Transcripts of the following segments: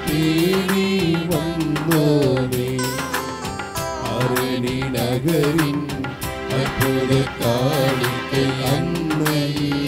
தேடி வந்தோமே அரணி நகரின் அற்புத காணிக்கை அன்னையே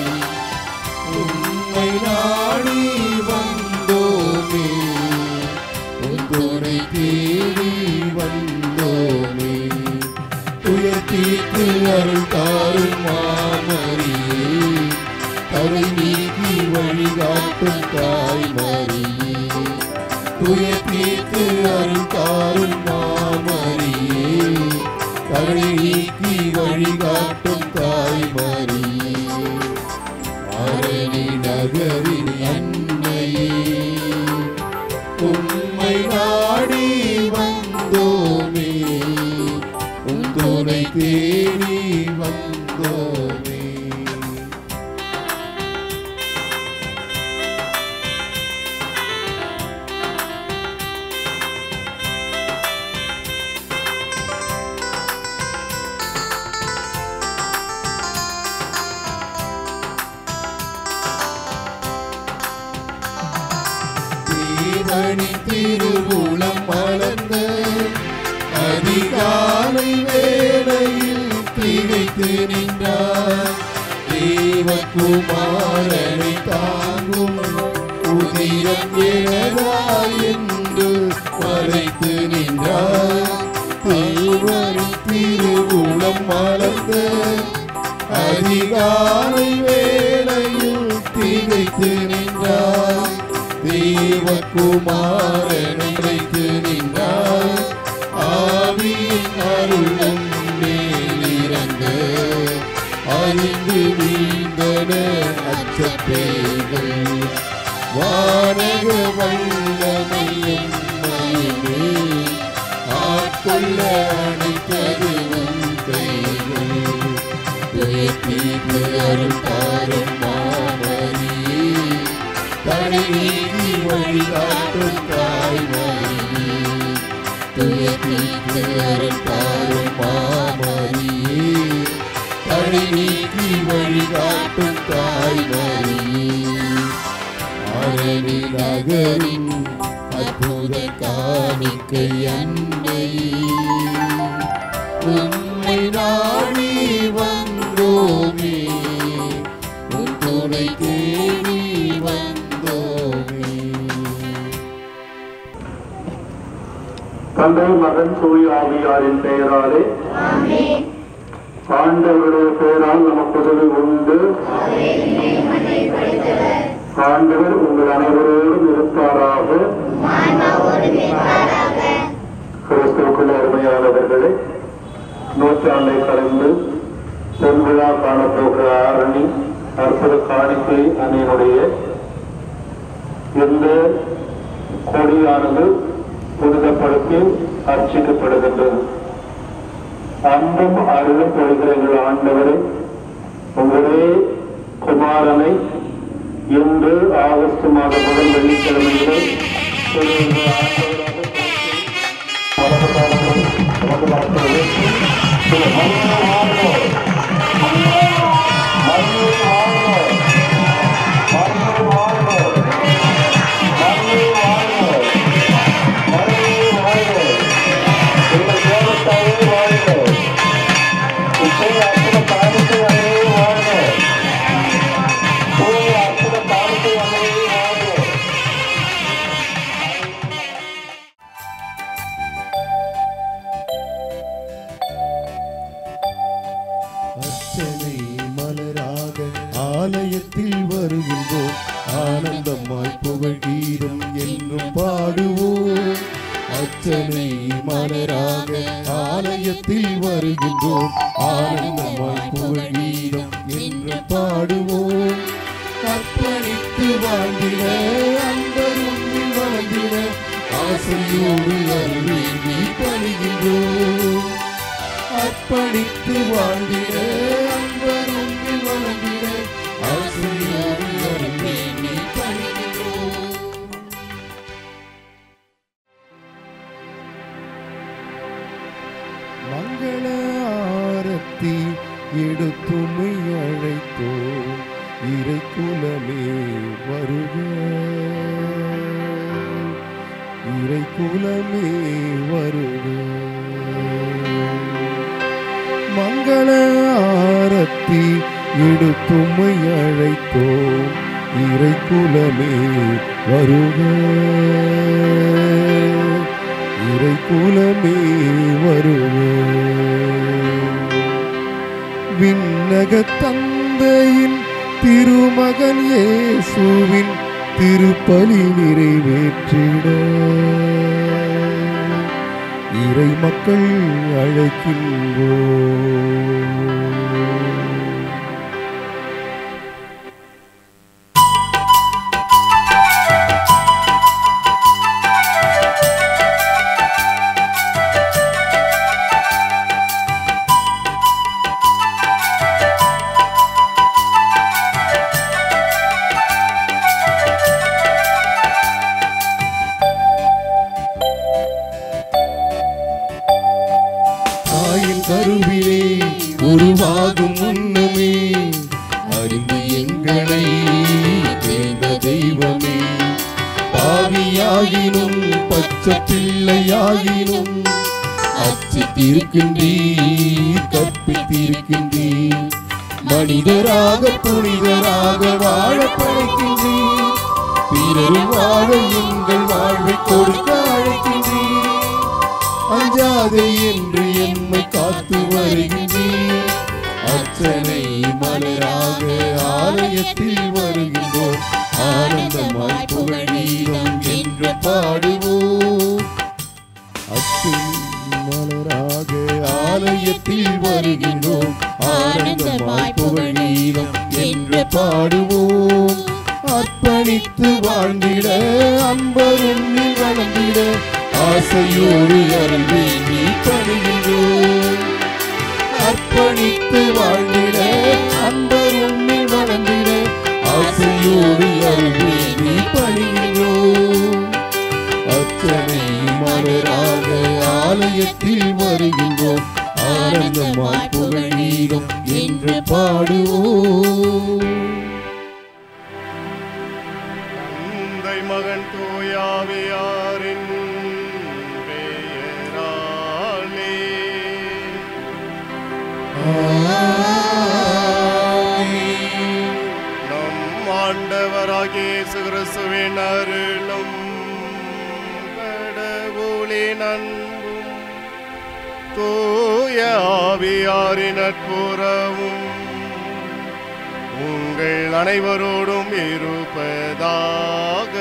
உம்மை நாடி வந்தோமே உன் துணை தேடி வந்தோமே துயர்த்தீர்த்து அருள் தாரும் மாமரியே தரை நீக்கி வழிகாட்டும் தாய் மரியே துயர்த்தீர்த்து அருள் தாரும் மாமரியே தரை நீக்கி வழிகாட்டும் தாய் மரியே ஆரணி நகரின் அன்னையே உம்மை நாடி வந்தோமே உன் துணை தேடி வந்தோமே தேவனி திருவுளம் மலர்ந்த அதிகாலை வேளையில் திகைத்து நின்றார் தேவகுமாரனை தாங்கும் உதிரம் எனதா என்று மறைத்து நின்றார் தேவனி திருவுளம் மலர்ந்த அதிகாலை வேளையில் திகைத்து நின்றார் தேவகுமாரனை வைத்து நின்றார் ஆவியின் அருளும் மேலிறங்க அறிந்து வீழ்ந்தன அச்சப்பேர்கள் வானக வல்லமையும் மயிலே ஆட்கொள்ள அணைத்தது உன் கைகள் துயர்த்தீர்த்து அருள் தாரும் மாமரியே தடை நீங்கி வழிகாட்டும் தாய்மரியே துயர்த்தீர்த்து அருள் தாரும் மாமரியே தடை நீக்கி வழிகாட்டும் தாய்மரியே ஆரணி நகரின் அற்புத காணிக்கை அன்னையே உம்மை நாடி வந்தோமே உன் துணை தேடி வந்தோமே தந்தை மகன் தூய் ஆவியாரின் பெயராலே ஆண்டவருடைய பெயரால் நமக்கு உதவி உண்டு ஆண்டவர் உங்கள் அனைவரோடும் இருப்பாராக கிறிஸ்துவுக்குள்ள அருமையானவர்களே நூற்றாண்டை கடந்து பொன்விழா காணப்போகிற ஆரணி அற்புத காணிக்கை அணியினுடைய இந்த கொடியானது புனிதப்படுத்தி அர்ச்சிக்கப்படுகின்றது அன்பும் அருளும் பொழுகிற எங்கள் ஆண்டவரை உங்களே குமாரனை இன்று ஆகஸ்ட் மாதம் முதல் வெள்ளிக்கிழமையிலே திரு ஆண்டவராக வலது காலத்தில் வலது காலத்தில் திரு மரியே வாழ்க. மரியே வாழ்க. மரியே வாழ்க. மரியே வாழ்க. மரியே வாழ்க. எங்கள் தேவத்தாயே வாழ்க. இப்போது அற்புத காலத்தை அன்னையே வாழ்க. இப்போது அற்புத காலத்தை அன்னையே வாழ்க. அர்ச்சனை மலராக ஆலயத்தில் வருகின்றோம் ஆனந்தமாய் புகழ்கீரும் என்றும் பாடுவோம் அர்ச்சனை மலராக ஆலயத்தில் வருகின்றோம் ஆனந்தமாய் புகழ்கீரும் என்றும் பாடுவோம் அர்ப்பணித்து வாழ்ந்திட அன்பரும் வளர்ந்திட ஆசையோடு அருள்வேண்டி பணிகின்றோம் அர்ப்பணித்து வாழ்ந்திட அன்பரும் வளர்ந்திட ஆசையோடு அருள்வேண்டி பணிகின்றோம் மங்கள ஆரத்தி எடுத்துமை அழைத்தோ இறை குலமே வருக இறை குலமே வருக மங்கள ஆரத்தி எடுத்துமை அழைத்தோம் இறை குலமே வருக இறை குலமே வருக விண்ணக தந்தையின் திருமகன் இயேசுவின் திருப்பலி நிறைவேற்றிட இறை மக்கள் அழைக்கின்றோ தாயின் கருவிலே உருவாகும் முன்னமே அறிந்து எங்களை தேர்ந்த தெய்வமே பாவியாகினும் பச்சை பிள்ளையாகினும் அச்சித்திருக்கின்றீர் கற்பித்திருக்கின்றீர் மனிதராக புனிதராக வாழ படைக்கின்றீர் பிறரும் வாழ எங்கள் வாழ்வை கொடுக்க அழைக்கின்றீர் அஞ்சாதே என்று எம்மை காத்து வருகின்றீர் அர்ச்சனை மலராக ஆலயத்தில் வருகின்றோம் ஆனந்தமாய் புகழீரம் என்று பாடுவோம் அர்ச்சனை மலராக ஆலயத்தில் வருகின்றோம் ஆனந்தமாய் புகழீரம் என்று பாடுவோம் அர்ப்பணித்து வாழ்ந்திட அன்பரும் வளர்ந்திட ஆசையோடு அருள்வே நீ படுகின்றோம் அர்ப்பணித்து வாழ்ந்திட அன்பரும் வளர்ந்திட ஆசையோடு அருள்வே நீ படுகின்றோம் அர்ச்சனை மலராக ஆலயத்தில் வருகின்றோம் ஆனந்தமாய் புகழீரம் என்று பாடுவோம் தந்தை மகன் தூயாவியாரின் பெயராலே நம் ஆண்டவராகிய இயேசு கிறிஸ்துவின் அருளும் கடவுளின் அன்பும் தூய ஆவியாரின் நட்புறவும் உங்கள் அனைவரோடும் இருப்பதாக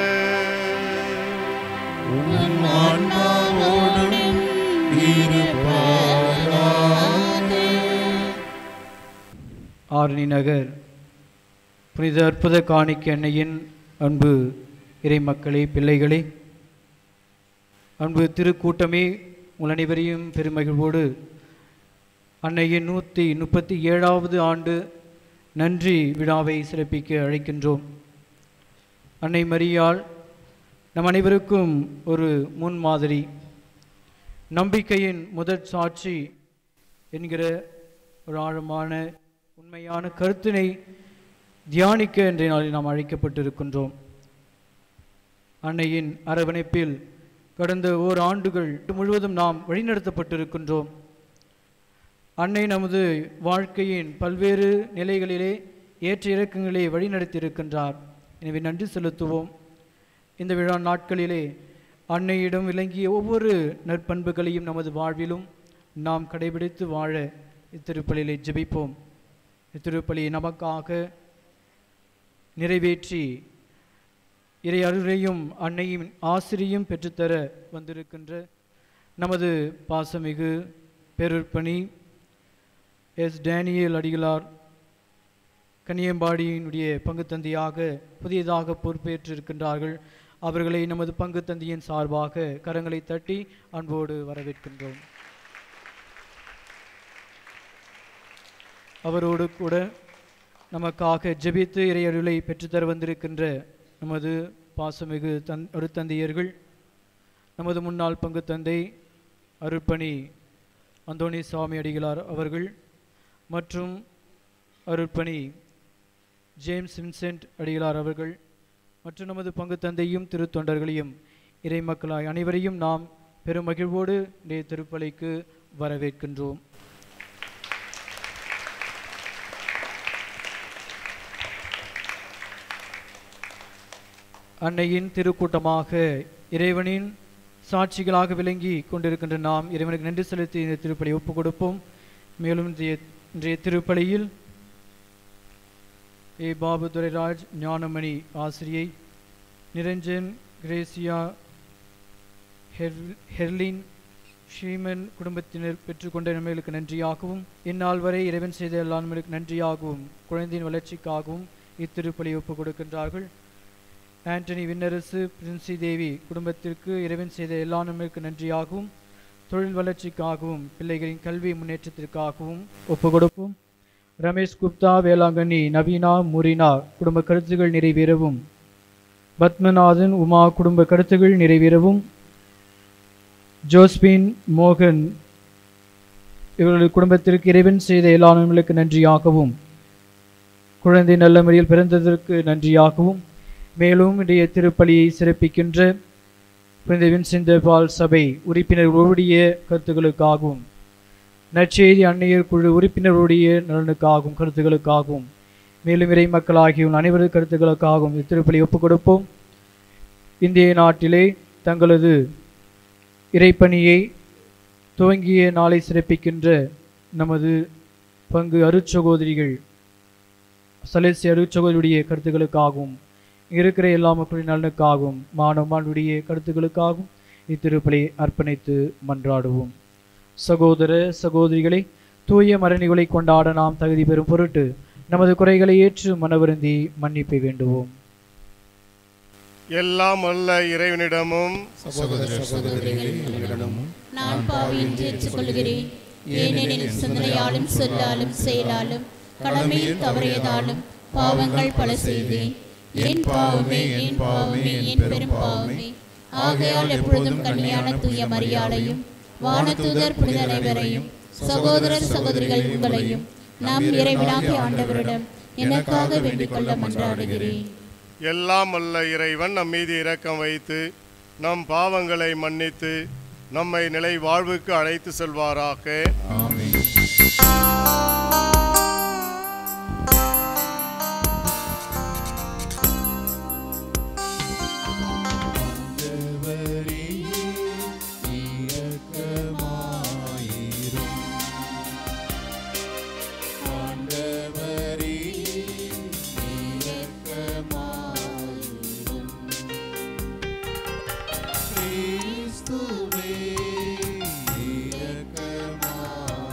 உம் ஆன்மாவோடும் இருப்பாராக. ஆரணி நகர் புனித அற்புத காணிக்க அன்னையின் அன்பு இறை மக்களே பிள்ளைகளே அன்பு திருக்கூட்டமே உங்கள் அனைவரையும் பெருமகிழ்வோடு அன்னையின் நூற்றி முப்பத்தி ஏழாவது ஆண்டு நன்றி விழாவை சிறப்பிக்க அழைக்கின்றோம் அன்னை மரியாள் நம் அனைவருக்கும் ஒரு முன்மாதிரி நம்பிக்கையின் முதற் சாட்சி என்கிற ஒரு ஆழமான உண்மையான கருத்தினை தியானிக்க இன்றைய நாளில் நாம் அழைக்கப்பட்டிருக்கின்றோம் அன்னையின் அரவணைப்பில் கடந்த ஓர் ஆண்டுகள் முழுவதும் நாம் வழிநடத்தப்பட்டிருக்கின்றோம் அன்னை நமது வாழ்க்கையின் பல்வேறு நிலைகளிலே ஏற்ற இறக்கங்களே வழிநடத்தியிருக்கின்றார் எனவே நன்றி செலுத்துவோம் இந்த விழா நாட்களிலே அன்னையிடம் விளங்கிய ஒவ்வொரு நற்பண்புகளையும் நமது வாழ்விலும் நாம் கடைபிடித்து வாழ இத்திருப்பலிலே ஜெபிப்போம் இத்திருப்பலியை நமக்காக நிறைவேற்றி இறை அருளையும் அன்னையின் ஆசிரியும் பெற்றுத்தர வந்திருக்கின்ற நமது பாசமிகு பேரற்பணி எஸ் டேனியல் அடிகளார் கன்னியம்பாடியினுடைய பங்கு தந்தையாக புதியதாக பொறுப்பேற்றிருக்கின்றார்கள் அவர்களை நமது பங்கு தந்தையின் சார்பாக கரங்களை தட்டி அன்போடு வரவேற்கின்றோம் அவரோடு கூட நமக்காக ஜெபித்து இறையருளை பெற்றுத்தர வந்திருக்கின்ற நமது பாசமிகு தன் அருத்தந்தையர்கள் நமது முன்னாள் பங்கு தந்தை அருட்பணி அந்தோணி சாமி அடிகளார் அவர்கள் மற்றும் அருட்பணி ஜேம்ஸ் வின்சென்ட் அடிகளார் அவர்கள் மற்றும் நமது பங்கு தந்தையும் திருத்தொண்டர்களையும் இறை மக்களாய் அனைவரையும் நாம் பெருமகிழ்வோடு இன்றைய திருப்பலிக்கு வரவேற்கின்றோம் அன்னையின் திருக்கூட்டமாக இறைவனின் சாட்சிகளாக விளங்கி கொண்டிருக்கின்ற நாம் இறைவனுக்கு நன்றி செலுத்தி இந்த திருப்பலி ஒப்புக் கொடுப்போம் மேலும் இன்றைய இன்றைய திருப்பலியில் ஏ பாபு துரைராஜ் ஞானமணி ஆசிரியை நிரஞ்சன் கிரேசியா ஹெர்- ஹெர்லின் ஸ்ரீமன் குடும்பத்தினர் பெற்றுக்கொண்ட நன்மைகளுக்கு நன்றியாகவும் இந்நாள் வரை இறைவன் செய்த எல்லா நன்மைகளுக்கு நன்றியாகவும் குழந்தையின் வளர்ச்சிக்காகவும் இத்திருப்பலி ஒப்புக் கொடுக்கின்றார்கள் ஆண்டனி விண்ணரசு பிரின்சி தேவி குடும்பத்திற்கு இறைவன் செய்த எல்லா நன்மைகளுக்கு நன்றியாகவும் தொழில் வளர்ச்சிக்காகவும் பிள்ளைகளின் கல்வி முன்னேற்றத்திற்காகவும் ஒப்புக் கொடுப்போம் ரமேஷ் குப்தா வேளாங்கண்ணி நவீனா முரினா குடும்ப கருத்துகள் நிறைவேறவும் பத்மநாதன் உமா குடும்ப கருத்துகள் நிறைவேறவும் ஜோஸ்பின் மோகன் இவர்களது குடும்பத்திற்கு இறைவன் செய்த எல்லா நன்மைகளுக்கு நன்றியாகவும் குழந்தை நல்ல முறையில் பிறந்ததற்கு நன்றியாகவும் மேலும் இன்றைய திருப்பலியை சிறப்பிக்கின்ற புனித வின்சென்ட் பால் சபை உறுப்பினர்களுடைய கருத்துக்களுக்காகவும் நற்செய்தி அன்னையர் குழு உறுப்பினர்களுடைய நலனுக்காகவும் கருத்துக்களுக்காகவும் மேலும் இறை மக்களாகிய அனைவரது கருத்துக்களுக்காகவும் இத்திருப்பலி ஒப்புக் கொடுப்போம் இந்திய நாட்டிலே தங்களது இறைப்பணியை துவங்கிய நாளை சிறப்பிக்கின்ற நமது பங்கு அருட்சகோதரிகள் சலேசி அருட்சகோதரியுடைய கருத்துக்களுக்காகவும் இருக்கிற எல்லா மக்களின் நலனுக்காகவும் மாணவனுடைய கருத்துக்களுக்காகவும் இத்திருப்பலை அர்ப்பணித்து மன்றாடுவோம் சகோதர சகோதரிகளை தூய மரணிகளை கொண்டாட நாம் தகுதி பெறும் பொருட்டு நமது குறைகளை ஏற்று மனவருந்தி மன்னிப்பை வேண்டுவோம் எல்லாம் அல்ல இறைவனிடமும் சகோதர சகோதரிகளே உங்களிடமும் நான் பாவியின் ஏற்றுக்கொள்கிறேன் ஏனெனில் சிந்தனையாலும் சொல்லாலும் செயலாலும் கடமையில் தவறியதாலும் பாவங்கள் பல செய்தேன் என் பாவமே என் பாவமே என் பெரும் பாவமே ஆகையால் எப்பொழுதும் கன்னியான தூய மரியாதையும் வானதூதர் புனித அனைவரையும் சகோதரர் சகோதரிகள் உங்களையும் நம் இறைவனாகிய ஆண்டவரிடம் எனக்காக வேண்டிக் கொள்ள மன்றாடுகிறேன் எல்லாம் அல்ல இறைவன் நம் மீது இரக்கம் வைத்து நம் பாவங்களை மன்னித்து நம்மை நிலை வாழ்வுக்கு அழைத்து செல்வாராக ஆமென் கிறிஸ்துவே இரக்கமாயிரும்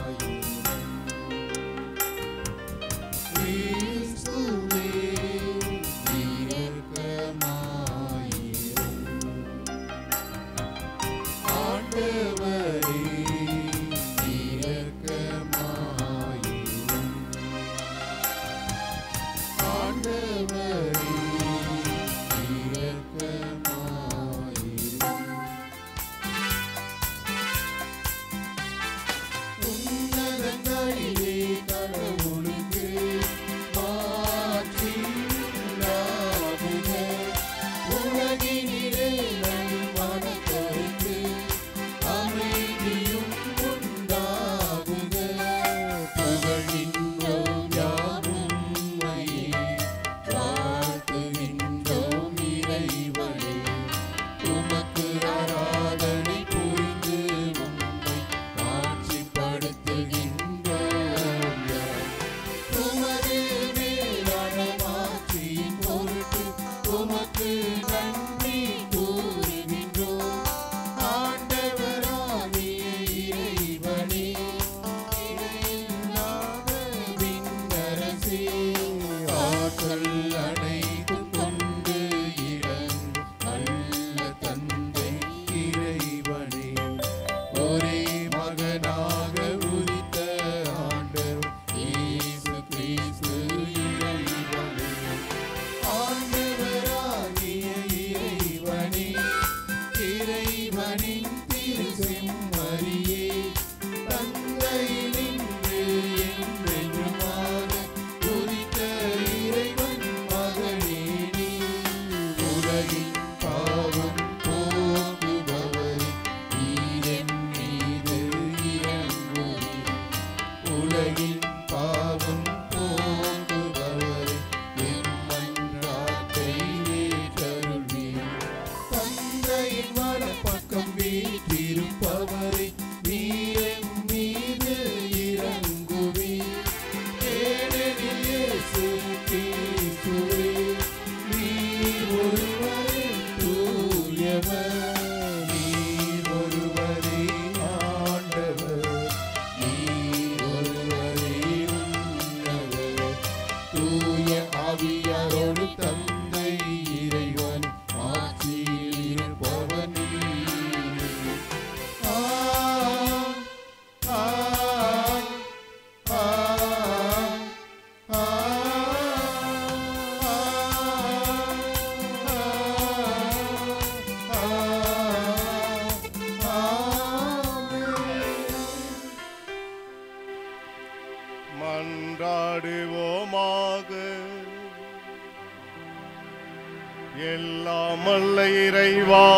எல்லாமல்ல இறைவா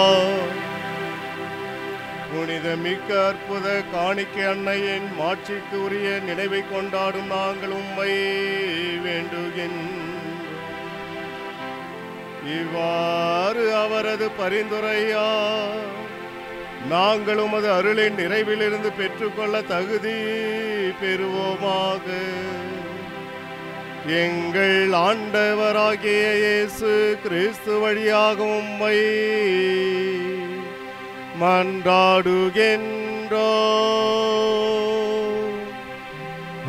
புனிதமிக்க அற்புத காணிக்கை அன்னையின் மாட்சிக்கு உரிய நினைவை கொண்டாடும் நாங்கள் உம்மை வேண்டுகின்றோம் இவ்வாறு அவரது பரிந்துரையா நாங்கள் உமது அருளின் நிறைவிலிருந்து பெற்றுக்கொள்ள தகுதி பெறுவோமாக எங்கள் ஆண்டவராகிய இயேசு கிறிஸ்து வழியாக உம்மை மன்றாடுகின்றோ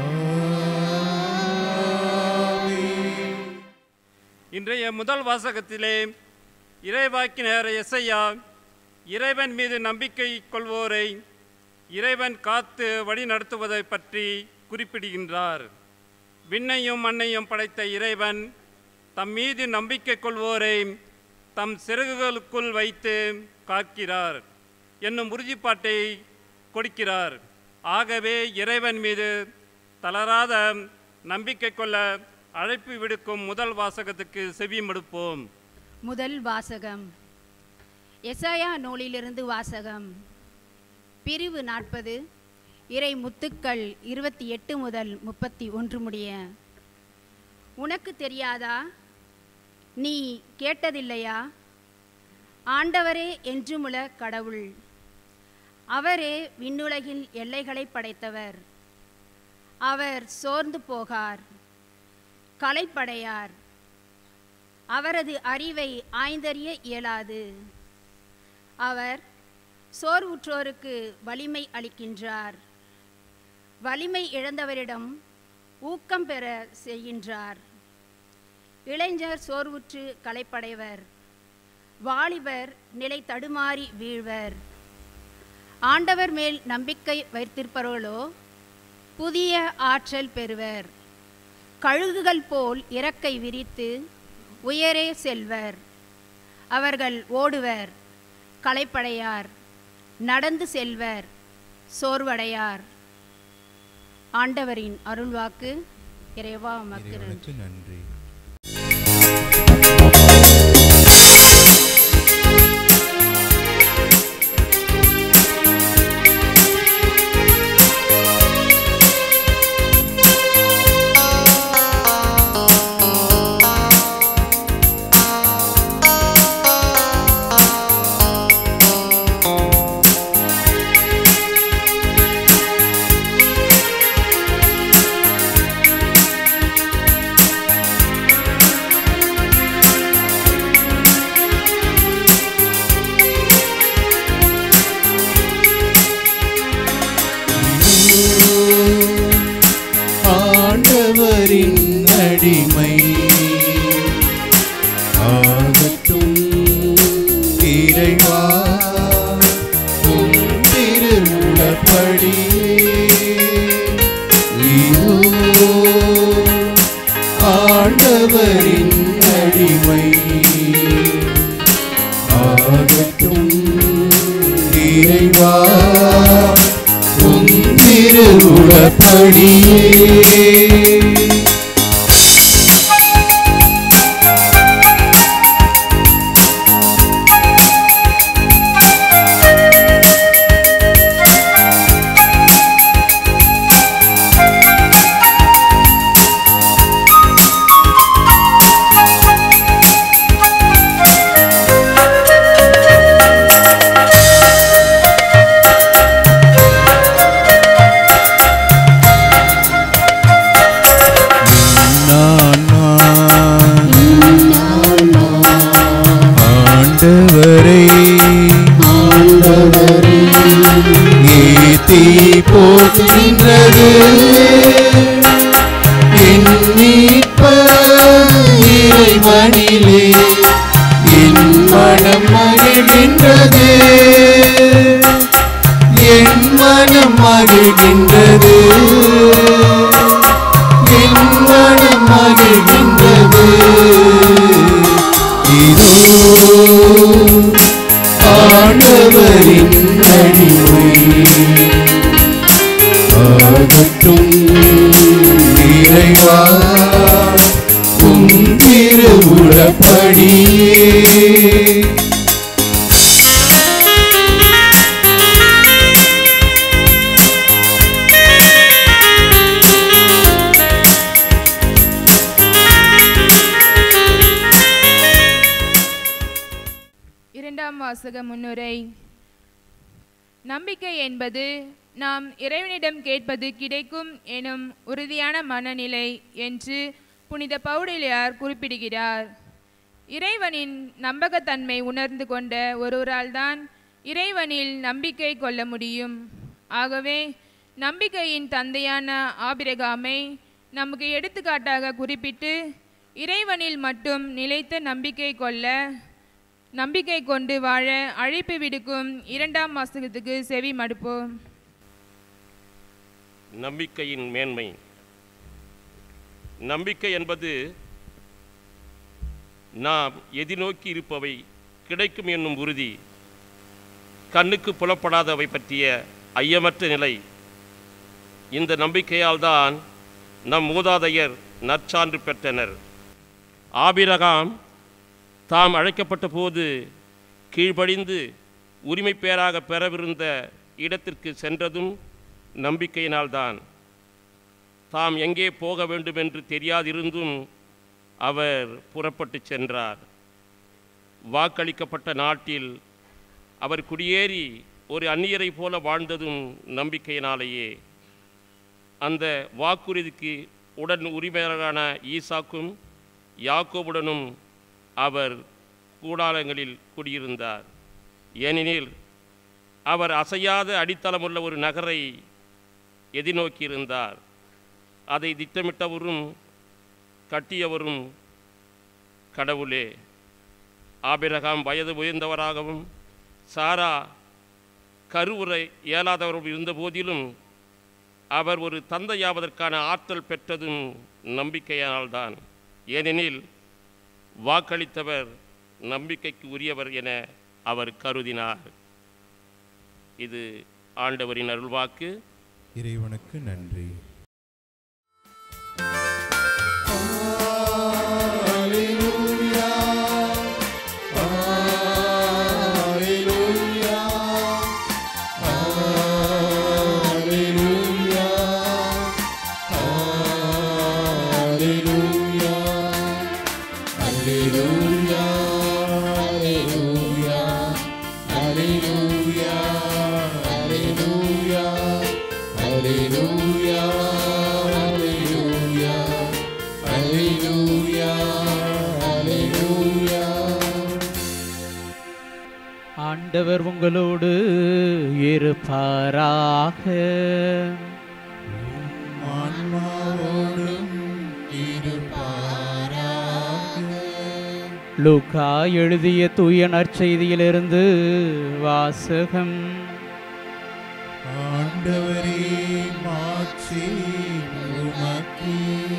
இன்றைய முதல் வாசகத்திலே இறைவாக்கினர் எஸ்ஐயா இறைவன் மீது நம்பிக்கை கொள்வோரை இறைவன் காத்து வழி நடத்துவதை பற்றி குறிப்பிடுகின்றார் விண்ணையும் மண்ணையும் படைத்த இறைவன் தம் மீது நம்பிக்கை கொள்வோரை தம் சிறகுகளுக்குள் வைத்து காக்கிறார் என்னும் உறுதிப்பாட்டை கொடுக்கிறார் ஆகவே இறைவன் மீது தளராத நம்பிக்கை கொள்ள அழைப்பு விடுக்கும் முதல் வாசகத்துக்கு செவிமடுப்போம் முதல் வாசகம் எசாயா நூலிலிருந்து வாசகம் பிரிவு நாற்பது இறை முத்துக்கள் இருபத்தி எட்டு முதல் முப்பத்தி ஒன்று முடிய உனக்கு தெரியாதா நீ கேட்டதில்லையா ஆண்டவரே என்றுமுள்ள கடவுள் அவரே விண்ணுலகில் எல்லைகளை படைத்தவர் அவர் சோர்ந்து போகார் களைப்படையார் அவரது அறிவை ஆய்ந்தறிய இயலாது அவர் சோர்வுற்றோருக்கு வலிமை அளிக்கின்றார் வலிமை இழந்தவரிடம் ஊக்கம் பெற செய்கின்றார் இளைஞர் சோர்வுற்று களைப்படைவர் வாலிபர் நிலை தடுமாறி வீழ்வர் ஆண்டவர் மேல் நம்பிக்கை வைத்திருப்பவர்களோ புதிய ஆற்றல் பெறுவர் கழுகுகள் போல் இறக்கை விரித்து உயரே செல்வர் அவர்கள் ஓடுவர் களைப்படையார் நடந்து செல்வர் சோர்வடையார் ஆண்டவரின் அருள்வாக்கு இறைவா மக்கள் இறைவனுக்கு நன்றி ஆண்டவரின் அடிமை ஆகட்டும் இறைவா உம் திருவுளப்படி இதோ ஆண்டவரின் அடிமை ஆகட்டும் இறைவா உம் திருவுளப்படியே நான் நான் ஆண்டவரை ஆண்டவரை ஏத்தி போற்றுகின்றது என் மீட்பர் இறைவனிலே என் மனம் மகிழ்கின்றது என் மனம் மகிழ்கின்றது என் மனம் மகிழ்கின்றது இதோ ஆண்டவரின் அடிமை ஆகட்டும் இறைவா உம் திருவுளப்படியே வாசக முன்னுரை நம்பிக்கை என்பது நாம் இறைவனிடம் கேட்பது கிடைக்கும் எனும் உறுதியான மனநிலை என்று புனித பவுடிலியார் குறிப்பிடுகிறார் இறைவனின் நம்பகத்தன்மை உணர்ந்து கொண்ட ஒருவரால்தான் இறைவனில் நம்பிக்கை கொள்ள முடியும் ஆகவே நம்பிக்கையின் தந்தையான ஆபிரகாமை நமக்கு எடுத்துக்காட்டாக குறிப்பிட்டு இறைவனில் மட்டும் நிலைத்த நம்பிக்கை கொள்ள நம்பிக்கை கொண்டு வாழ அழைப்பு விடுக்கும் இரண்டாம் வாசகத்துக்கு செவி மடுப்போம் நம்பிக்கையின் மேன்மை நம்பிக்கை என்பது நாம் எதிர்நோக்கி இருப்பவை கிடைக்கும் என்னும் உறுதி கண்ணுக்கு புலப்படாதவை பற்றிய ஐயமற்ற நிலை இந்த நம்பிக்கையால் தான் நம் மூதாதையர் நற்சான்று பெற்றனர் ஆபிரகாம் தாம் அழைக்கப்பட்ட போது கீழ்ப்படிந்து உரிமை பேராக பெறவிருந்த இடத்திற்கு சென்றதும் நம்பிக்கையினால்தான் தாம் எங்கே போக வேண்டுமென்று தெரியாதிருந்தும் அவர் புறப்பட்டு சென்றார் வாக்களிக்கப்பட்ட நாட்டில் அவர் குடியேறி ஒரு அந்நியரை போல வாழ்ந்ததும் நம்பிக்கையினாலேயே அந்த வாக்குறுதிக்கு உடன் உரிமையாளரான ஈசாக்கும் யாக்கோபுடனும் அவர் கூடாரங்களில் குடியிருந்தார் ஏனெனில் அவர் அசையாத அடித்தளமுள்ள ஒரு நகரை எதிர்நோக்கியிருந்தார் அதை திட்டமிட்டவரும் கட்டியவரும் கடவுளே ஆபிரகாம் வயது உயர்ந்தவராகவும் சாரா கருவுரை இயலாதவரும் இருந்த போதிலும் அவர் ஒரு தந்தையாவதற்கான ஆற்றல் பெற்றதும் நம்பிக்கையால்தான் ஏனெனில் வாக்களித்தவர் நம்பிக்கைக்கு உரியவர் என அவர் கருதினார் இது ஆண்டவரின் அருள்வாக்கு இறைவனுக்கு நன்றி ஆண்டவர் உங்களோடு இருப்பாராக ஆன்மாவோடும் இருப்பாராக லூக்கா எழுதிய தூய நற்செய்தியிலிருந்து வாசகம் ஆண்டவரே மாட்சி உமக்கே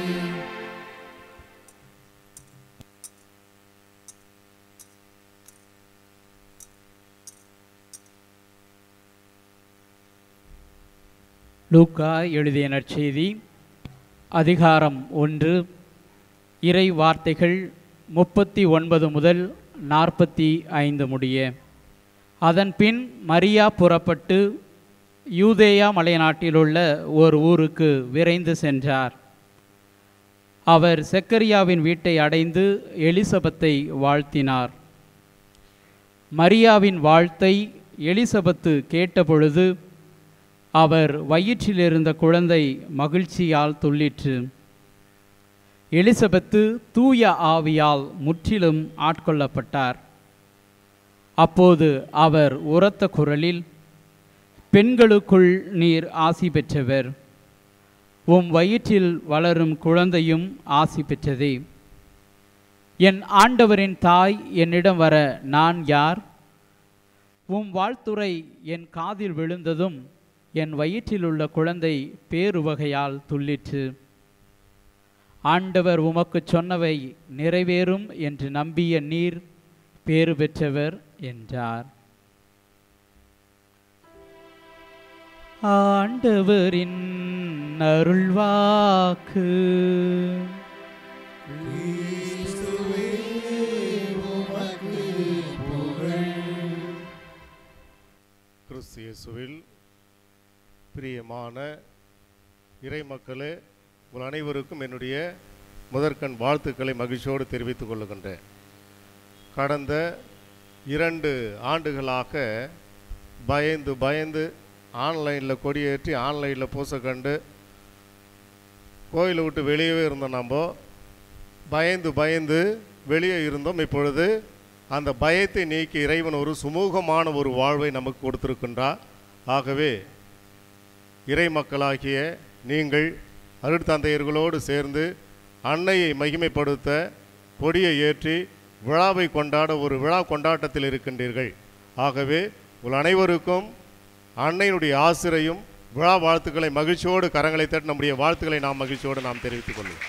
லூக்கா எழுதிய நற்செய்தி அதிகாரம் ஒன்று இறை வார்த்தைகள் முப்பத்தி ஒன்பது முதல் நாற்பத்தி ஐந்து முடிய அதன்பின் மரியா புறப்பட்டு யூதேயா மலைநாட்டிலுள்ள ஒரு ஊருக்கு விரைந்து சென்றார் அவர் செக்கரியாவின் வீட்டை அடைந்து எலிசபெத்தை வாழ்த்தினார் மரியாவின் வாழ்த்தை எலிசபெத்து கேட்டபொழுது அவர் வயிற்றிலிருந்த குழந்தை மகிழ்ச்சியால் துள்ளிற்று எலிசபெத்து தூய ஆவியால் முற்றிலும் ஆட்கொள்ளப்பட்டார் அப்போது அவர் உரத்த குரலில் பெண்களுக்குள் நீர் ஆசி பெற்றவர் உம் வயிற்றில் வளரும் குழந்தையும் ஆசி பெற்றதே என் ஆண்டவரின் தாய் என்னிடம் வர நான் யார் உம் வாழ்த்துரை என் காதில் விழுந்ததும் என் வயிற்றிலுள்ள குழந்தை பேருவகையால் துள்ளிற்று ஆண்டவர் உமக்குச் சொன்னவை நிறைவேறும் என்று நம்பிய நீர் பேறு பெற்றவர் என்றார் ஆண்டவரின் அருள்வாக்கு கிறிஸ்து இயேசுவில் பிரியமான இறை மக்களே உங்கள் அனைவருக்கும் என்னுடைய முதற்கண் வாழ்த்துக்களை மகிழ்ச்சியோடு தெரிவித்துக் கொள்ளுகின்றேன் கடந்த இரண்டு ஆண்டுகளாக பயந்து பயந்து ஆன்லைனில் கொடியேற்றி ஆன்லைனில் பூசை கண்டு கோயிலை விட்டு வெளியவே இருந்தோம் நம்ம பயந்து பயந்து வெளியே இருந்தோம் இப்பொழுது அந்த பயத்தை நீக்கி இறைவன் ஒரு சுமூகமான ஒரு வாழ்வை நமக்கு கொடுத்திருக்கின்றார் ஆகவே இறை மக்களாகிய நீங்கள் அருட்தந்தையர்களோடு சேர்ந்து அன்னையை மகிமைப்படுத்த கொடியை ஏற்றி விழாவை கொண்டாட ஒரு விழா கொண்டாட்டத்தில் இருக்கின்றீர்கள் ஆகவே உங்கள் அனைவருக்கும் அன்னையினுடைய ஆசிரையும் விழா வாழ்த்துக்களை மகிழ்ச்சியோடு கரங்களை தட்டி நம்முடைய வாழ்த்துக்களை நாம் மகிழ்ச்சியோடு நாம் தெரிவித்துக் கொள்வோம்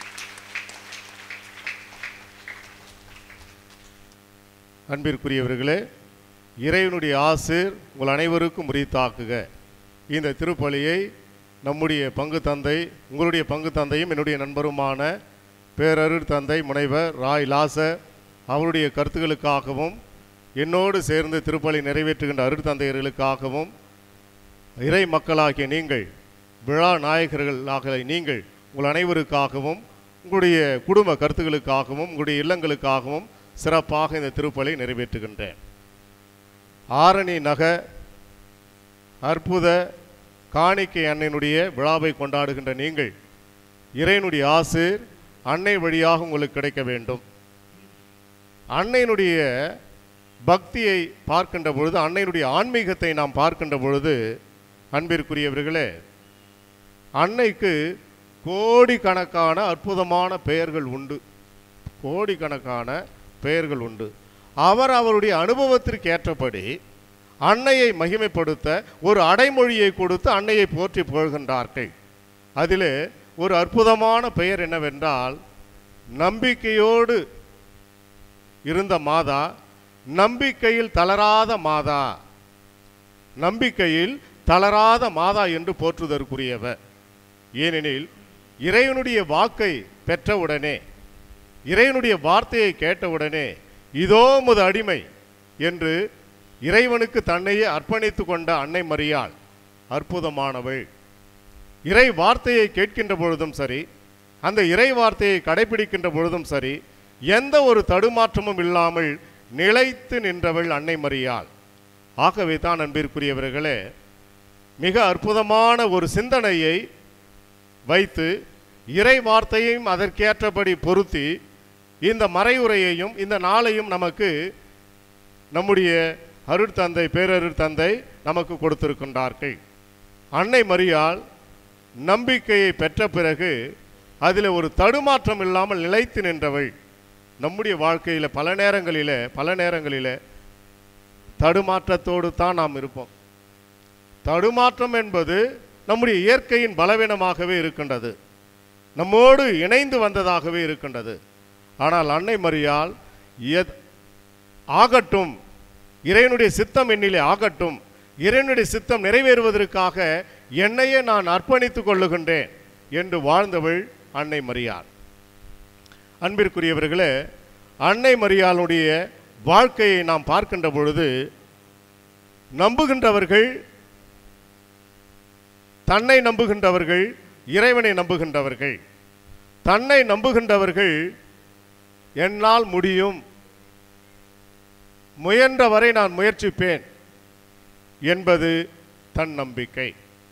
அன்பிற்குரியவர்களே இறைவனுடைய ஆசிர் உங்கள் அனைவருக்கும் உரித்தாக்குக இந்த திருப்பலியை நம்முடைய பங்கு தந்தை உங்களுடைய பங்கு தந்தையும் என்னுடைய நண்பருமான பேரருள் தந்தை முனைவர் ராய் லாசர் அவருடைய கருத்துக்களுக்காகவும் என்னோடு சேர்ந்து திருப்பலி நிறைவேற்றுகின்ற அருட்தந்தையர்களுக்காகவும் இறை மக்களாகிய நீங்கள் விழா நாயகர்களாக நீங்கள் உங்கள் அனைவருக்காகவும் உங்களுடைய குடும்ப கருத்துக்களுக்காகவும் உங்களுடைய இல்லங்களுக்காகவும் சிறப்பாக இந்த திருப்பலி நிறைவேற்றுகின்றேன் ஆரணி நக அற்புத காணிக்கை அன்னையினுடைய விழாவை கொண்டாடுகின்ற நீங்கள் இறைவனுடைய ஆசிர் அன்னை வழியாக உங்களுக்கு கிடைக்க வேண்டும் அன்னையினுடைய பக்தியை பார்க்கின்ற பொழுது அன்னையினுடைய ஆன்மீகத்தை நாம் பார்க்கின்ற பொழுது அன்பிற்குரியவர்களே அன்னைக்கு கோடிக்கணக்கான அற்புதமான பெயர்கள் உண்டு கோடிக்கணக்கான பெயர்கள் உண்டு அவர் அவருடைய அனுபவத்திற்கு ஏற்றபடி அன்னையை மகிமைப்படுத்த ஒரு அடைமொழியை கொடுத்து அன்னையை போற்றி புகழ்கின்றார்கள் அதிலே ஒரு அற்புதமான பெயர் என்னவென்றால் நம்பிக்கையோடு இருந்த மாதா நம்பிக்கையில் தளராத மாதா நம்பிக்கையில் தளராத மாதா என்று போற்றுதற்குரியவர் ஏனெனில் இறைவனுடைய வாக்கை பெற்றவுடனே இறைவனுடைய வார்த்தையை கேட்டவுடனே இதோ முது அடிமை என்று இறைவனுக்கு தன்னையே அர்ப்பணித்து கொண்ட அன்னை மரியாள் அற்புதமானவள் இறை வார்த்தையை கேட்கின்ற பொழுதும் சரி அந்த இறை வார்த்தையை கடைபிடிக்கின்ற பொழுதும் சரி எந்த ஒரு தடுமாற்றமும் இல்லாமல் நிலைத்து நின்றவள் அன்னை மரியாள் ஆகவே தான் அன்பிற்குரியவர்களே மிக அற்புதமான ஒரு சிந்தனையை வைத்து இறை வார்த்தையையும் அதற்கேற்றபடி பொருத்தி இந்த மறையுரையையும் இந்த நாளையும் நமக்கு நம்முடைய அருட்தந்தை பேரருட்தந்தை நமக்கு கொடுத்திருக்கின்றார்கள் அன்னை மரியாள் நம்பிக்கையை பெற்ற பிறகு அதில் ஒரு தடுமாற்றம் இல்லாமல் நிலைத்து நின்றவள் நம்முடைய வாழ்க்கையில் பல நேரங்களில் பல நேரங்களில் தடுமாற்றத்தோடு தான் நாம் இருப்போம் தடுமாற்றம் என்பது நம்முடைய இயற்கையின் பலவீனமாகவே இருக்கின்றது நம்மோடு இணைந்து வந்ததாகவே இருக்கின்றது ஆனால் அன்னை மரியால் எத் ஆகட்டும் இறைவனுடைய சித்தம் என்னிலே ஆகட்டும் இறைவனுடைய சித்தம் நிறைவேறுவதற்காக என்னையே நான் அர்ப்பணித்துக் கொள்ளுகின்றேன் என்று வாழ்ந்தவள் அன்னை மரியாள் அன்பிற்குரியவர்களே அன்னை மரியாளுடைய வாழ்க்கையை நாம் பார்க்கின்ற பொழுது நம்புகின்றவர்கள் தன்னை நம்புகின்றவர்கள் இறைவனை நம்புகின்றவர்கள் தன்னை நம்புகின்றவர்கள் என்னால் முடியும் முயன்றவரை நான் முயற்சிப்பேன் என்பது தன் நம்பிக்கை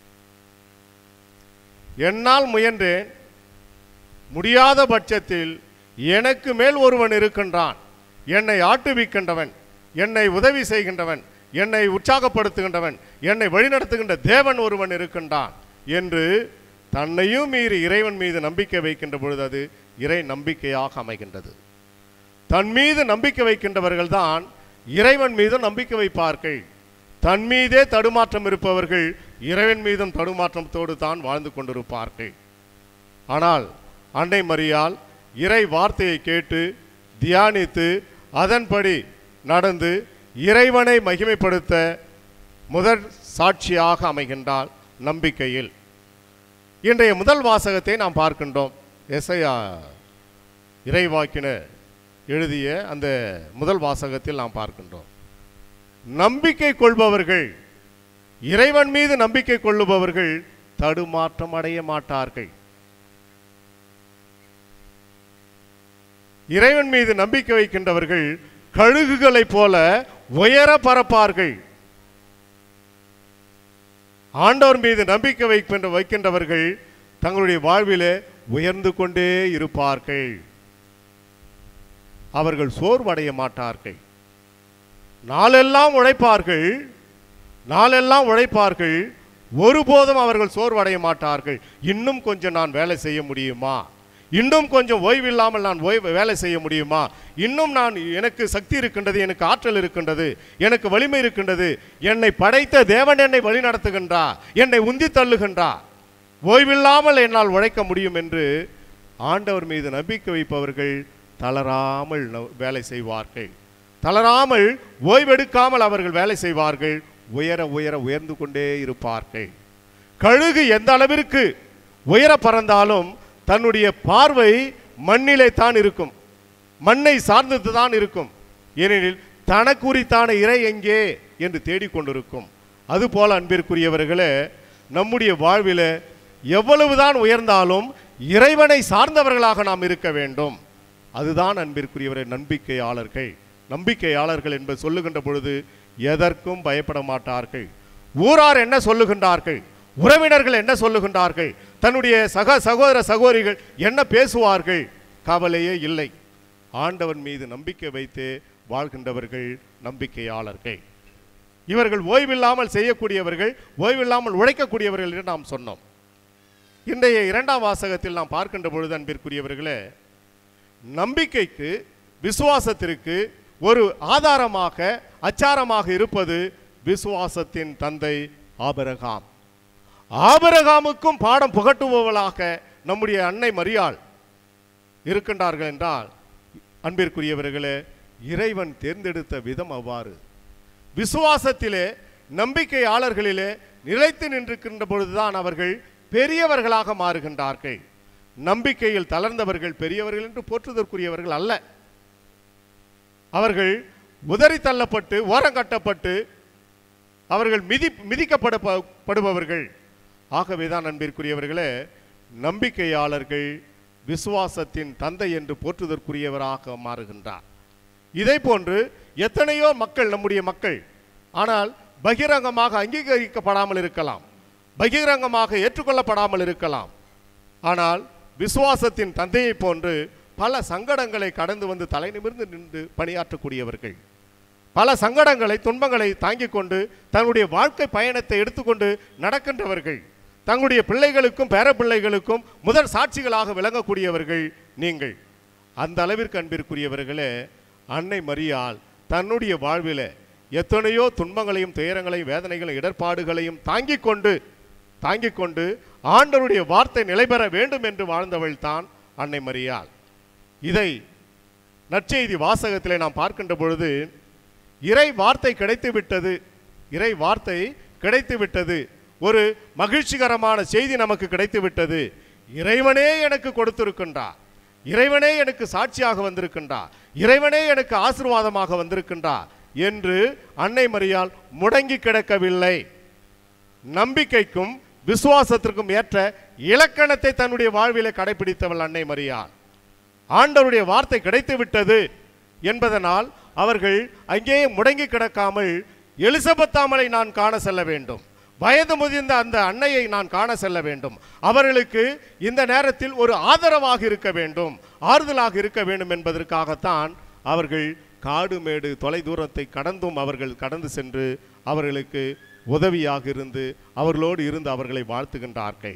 என்னால் முயன்றேன் முடியாத பட்சத்தில் எனக்கு மேல் ஒருவன் இருக்கின்றான் என்னை ஆட்டுவிக்கின்றவன் என்னை உதவி செய்கின்றவன் என்னை உற்சாகப்படுத்துகின்றவன் என்னை வழிநடத்துகின்ற தேவன் ஒருவன் இருக்கின்றான் என்று தன்னையும் மீறி இறைவன் மீது நம்பிக்கை வைக்கின்ற பொழுது அது இறை நம்பிக்கையாக அமைகின்றது தன் மீது நம்பிக்கை வைக்கின்றவர்கள் தான் இறைவன் மீதும் நம்பிக்கை வைப்பார்கள் தன் மீதே தடுமாற்றம் இருப்பவர்கள் இறைவன் மீதும் தடுமாற்றத்தோடு தான் வாழ்ந்து கொண்டிருப்பார்கள் ஆனால் அன்னை மரியால் இறை வார்த்தையை கேட்டு தியானித்து அதன்படி நடந்து இறைவனை மகிமைப்படுத்த முதல் சாட்சியாக அமைகின்றாள் நம்பிக்கையில் இன்றைய முதல் வாசகத்தை நாம் பார்க்கின்றோம் எஸ்ஐயா இறைவாக்கினர் எழுதிய அந்த முதல் வாசகத்தில் நாம் பார்க்கின்றோம் நம்பிக்கை கொள்பவர்கள் இறைவன் மீது நம்பிக்கை கொள்ளுபவர்கள் தடுமாற்றம் அடைய மாட்டார்கள் இறைவன் மீது நம்பிக்கை வைக்கின்றவர்கள் கழுகுகளைப் போல உயர பறப்பார்கள் ஆண்டவர் மீது நம்பிக்கை வைக்கின்ற வைக்கின்றவர்கள் தங்களுடைய வாழ்விலே உயர்ந்து கொண்டே இருப்பார்கள் அவர்கள் சோர்வடைய மாட்டார்கள் நாளெல்லாம் உழைப்பார்கள் நாளெல்லாம் உழைப்பார்கள் ஒருபோதும் அவர்கள் சோர்வடைய மாட்டார்கள் இன்னும் கொஞ்சம் நான் வேலை செய்ய முடியுமா இன்னும் கொஞ்சம் ஓய்வில்லாமல் நான் ஓய்வு வேலை செய்ய முடியுமா இன்னும் நான் எனக்கு சக்தி இருக்கின்றது எனக்கு ஆற்றல் இருக்கின்றது எனக்கு வலிமை இருக்கின்றது என்னை படைத்த தேவன் என்னை வழி நடத்துகின்றார் என்னை உந்தி தள்ளுகின்றார் ஓய்வில்லாமல் என்னால் உழைக்க முடியும் என்று ஆண்டவர் மீது நம்பிக்கை வைப்பவர்கள் தளராமல் ந- வேலை செய்வார்கள் தளராமல் ஓய்வெடுக்காமல் அவர்கள் வேலை செய்வார்கள் உயர உயர உயர்ந்து கொண்டே இருப்பார்கள் கழுகு எந்த அளவிற்கு உயர பறந்தாலும் தன்னுடைய பார்வை மண்ணிலே தான் இருக்கும் மண்ணை சார்ந்தது தான் இருக்கும் ஏனெனில் தனக்குரித்தான இறை எங்கே என்று தேடிக்கொண்டிருக்கும் அதுபோல அன்பிற்குரியவர்களே நம்முடைய வாழ்வில எவ்வளவுதான் உயர்ந்தாலும் இறைவனை சார்ந்தவர்களாக நாம் இருக்க வேண்டும் அதுதான் அன்பிற்குரியவரை நம்பிக்கையாளர்கள் நம்பிக்கையாளர்கள் என்பது சொல்லுகின்ற பொழுது எதற்கும் பயப்பட மாட்டார்கள் ஊரார் என்ன சொல்லுகின்றார்கள் உறவினர்கள் என்ன சொல்லுகின்றார்கள் தன்னுடைய சக சகோதர சகோதரிகள் என்ன பேசுவார்கள் கவலையே இல்லை ஆண்டவன் மீது நம்பிக்கை வைத்து வாழ்கின்றவர்கள் நம்பிக்கையாளர்கள் இவர்கள் ஓய்வில்லாமல் செய்யக்கூடியவர்கள் ஓய்வில்லாமல் உழைக்கக்கூடியவர்கள் என்று நாம் சொன்னோம் இன்றைய இரண்டாம் வாசகத்தில் நாம் பார்க்கின்ற பொழுது அன்பிற்குரியவர்களே நம்பிக்கைக்கு விசுவாசத்திற்கு ஒரு ஆதாரமாக அச்சாரமாக இருப்பது விசுவாசத்தின் தந்தை ஆபரகாம் ஆபரகாமுக்கும் பாடம் புகட்டுபவளாக நம்முடைய அன்னை மரியாள் இருக்கின்றார்கள் என்றால் அன்பிற்குரியவர்களே இறைவன் தேர்ந்தெடுத்த விதம் அவ்வாறு விசுவாசத்திலே நம்பிக்கையாளர்களிலே நிலைத்து நின்றிருக்கின்ற பொழுதுதான் அவர்கள் பெரியவர்களாக மாறுகின்றார்கள் நம்பிக்கையில் தளர்ந்தவர்கள் பெரியவர்கள் என்று போற்றுதற்குரியவர்கள் அல்ல அவர்கள் உதறி தள்ளப்பட்டு ஓரங்கட்டப்பட்டு அவர்கள் மிதி மிதிக்கப்பட படுபவர்கள் ஆகவேதான் அன்பிற்குரியவர்களே நம்பிக்கையாளர்கள் விசுவாசத்தின் தந்தை என்று போற்றுதற்குரியவராக மாறுகின்றார் இதை போன்று எத்தனையோ மக்கள் நம்முடைய மக்கள் ஆனால் பகிரங்கமாக அங்கீகரிக்கப்படாமல் இருக்கலாம் பகிரங்கமாக ஏற்றுக்கொள்ளப்படாமல் இருக்கலாம் ஆனால் விசுவாசத்தின் தந்தையைப் போன்று பல சங்கடங்களை கடந்து வந்து தலை நிமிர்ந்து நின்று பணியாற்றக்கூடியவர்கள் பல சங்கடங்களை துன்பங்களை தாங்கிக் கொண்டு தன்னுடைய வாழ்க்கை பயணத்தை எடுத்துக்கொண்டு நடக்கின்றவர்கள் தங்களுடைய பிள்ளைகளுக்கும் பேரப்பிள்ளைகளுக்கும் முதல் சாட்சிகளாக விளங்கக்கூடியவர்கள் நீங்கள் அந்த அளவிற்கு அன்பிற்குரியவர்களே அன்னை மரியாள் தன்னுடைய வாழ்வில எத்தனையோ துன்பங்களையும் துயரங்களையும் வேதனைகளையும் இடர்பாடுகளையும் தாங்கிக் கொண்டு தாங்கிக் கொண்டு ஆண்டவருடைய வார்த்தை நிலைபெற வேண்டும் என்று வாழ்ந்தவள் தான் அன்னை மரியாள் இதை நற்செய்தி வாசகத்திலே நாம் பார்க்கின்ற பொழுது இறை வார்த்தை கிடைத்து விட்டது இறை வார்த்தை கிடைத்து விட்டது ஒரு மகிழ்ச்சிகரமான செய்தி நமக்கு கிடைத்து விட்டது இறைவனே எனக்கு கொடுத்திருக்கின்றார் இறைவனே எனக்கு சாட்சியாக வந்திருக்கின்றார் இறைவனே எனக்கு ஆசீர்வாதமாக வந்திருக்கின்றார் என்று அன்னை மரியால் முடங்கி கிடக்கவில்லை நம்பிக்கைக்கும் விசுவாசத்திற்கும் ஏற்ற இலக்கணத்தை தன்னுடைய வாழ்விலே கடைபிடித்தவள் அன்னை மரியாள் ஆண்டவருடைய வார்த்தை கிடைத்து விட்டது என்பதனால் அவர்கள் அங்கேயே முடங்கி கிடக்காமல் எலிசபெத்தாமலை நான் காண செல்ல வேண்டும் வயது முதிர்ந்த அந்த அன்னையை நான் காண செல்ல வேண்டும் அவர்களுக்கு இந்த நேரத்தில் ஒரு ஆதரவாக இருக்க வேண்டும் ஆறுதலாக இருக்க வேண்டும் என்பதற்காகத்தான் அவர்கள் காடு மேடு தொலை தூரத்தை கடந்தும் அவர்கள் கடந்து சென்று அவர்களுக்கு உதவியாக இருந்து அவர்களோடு இருந்து அவர்களை வாழ்த்துகின்றார்கள்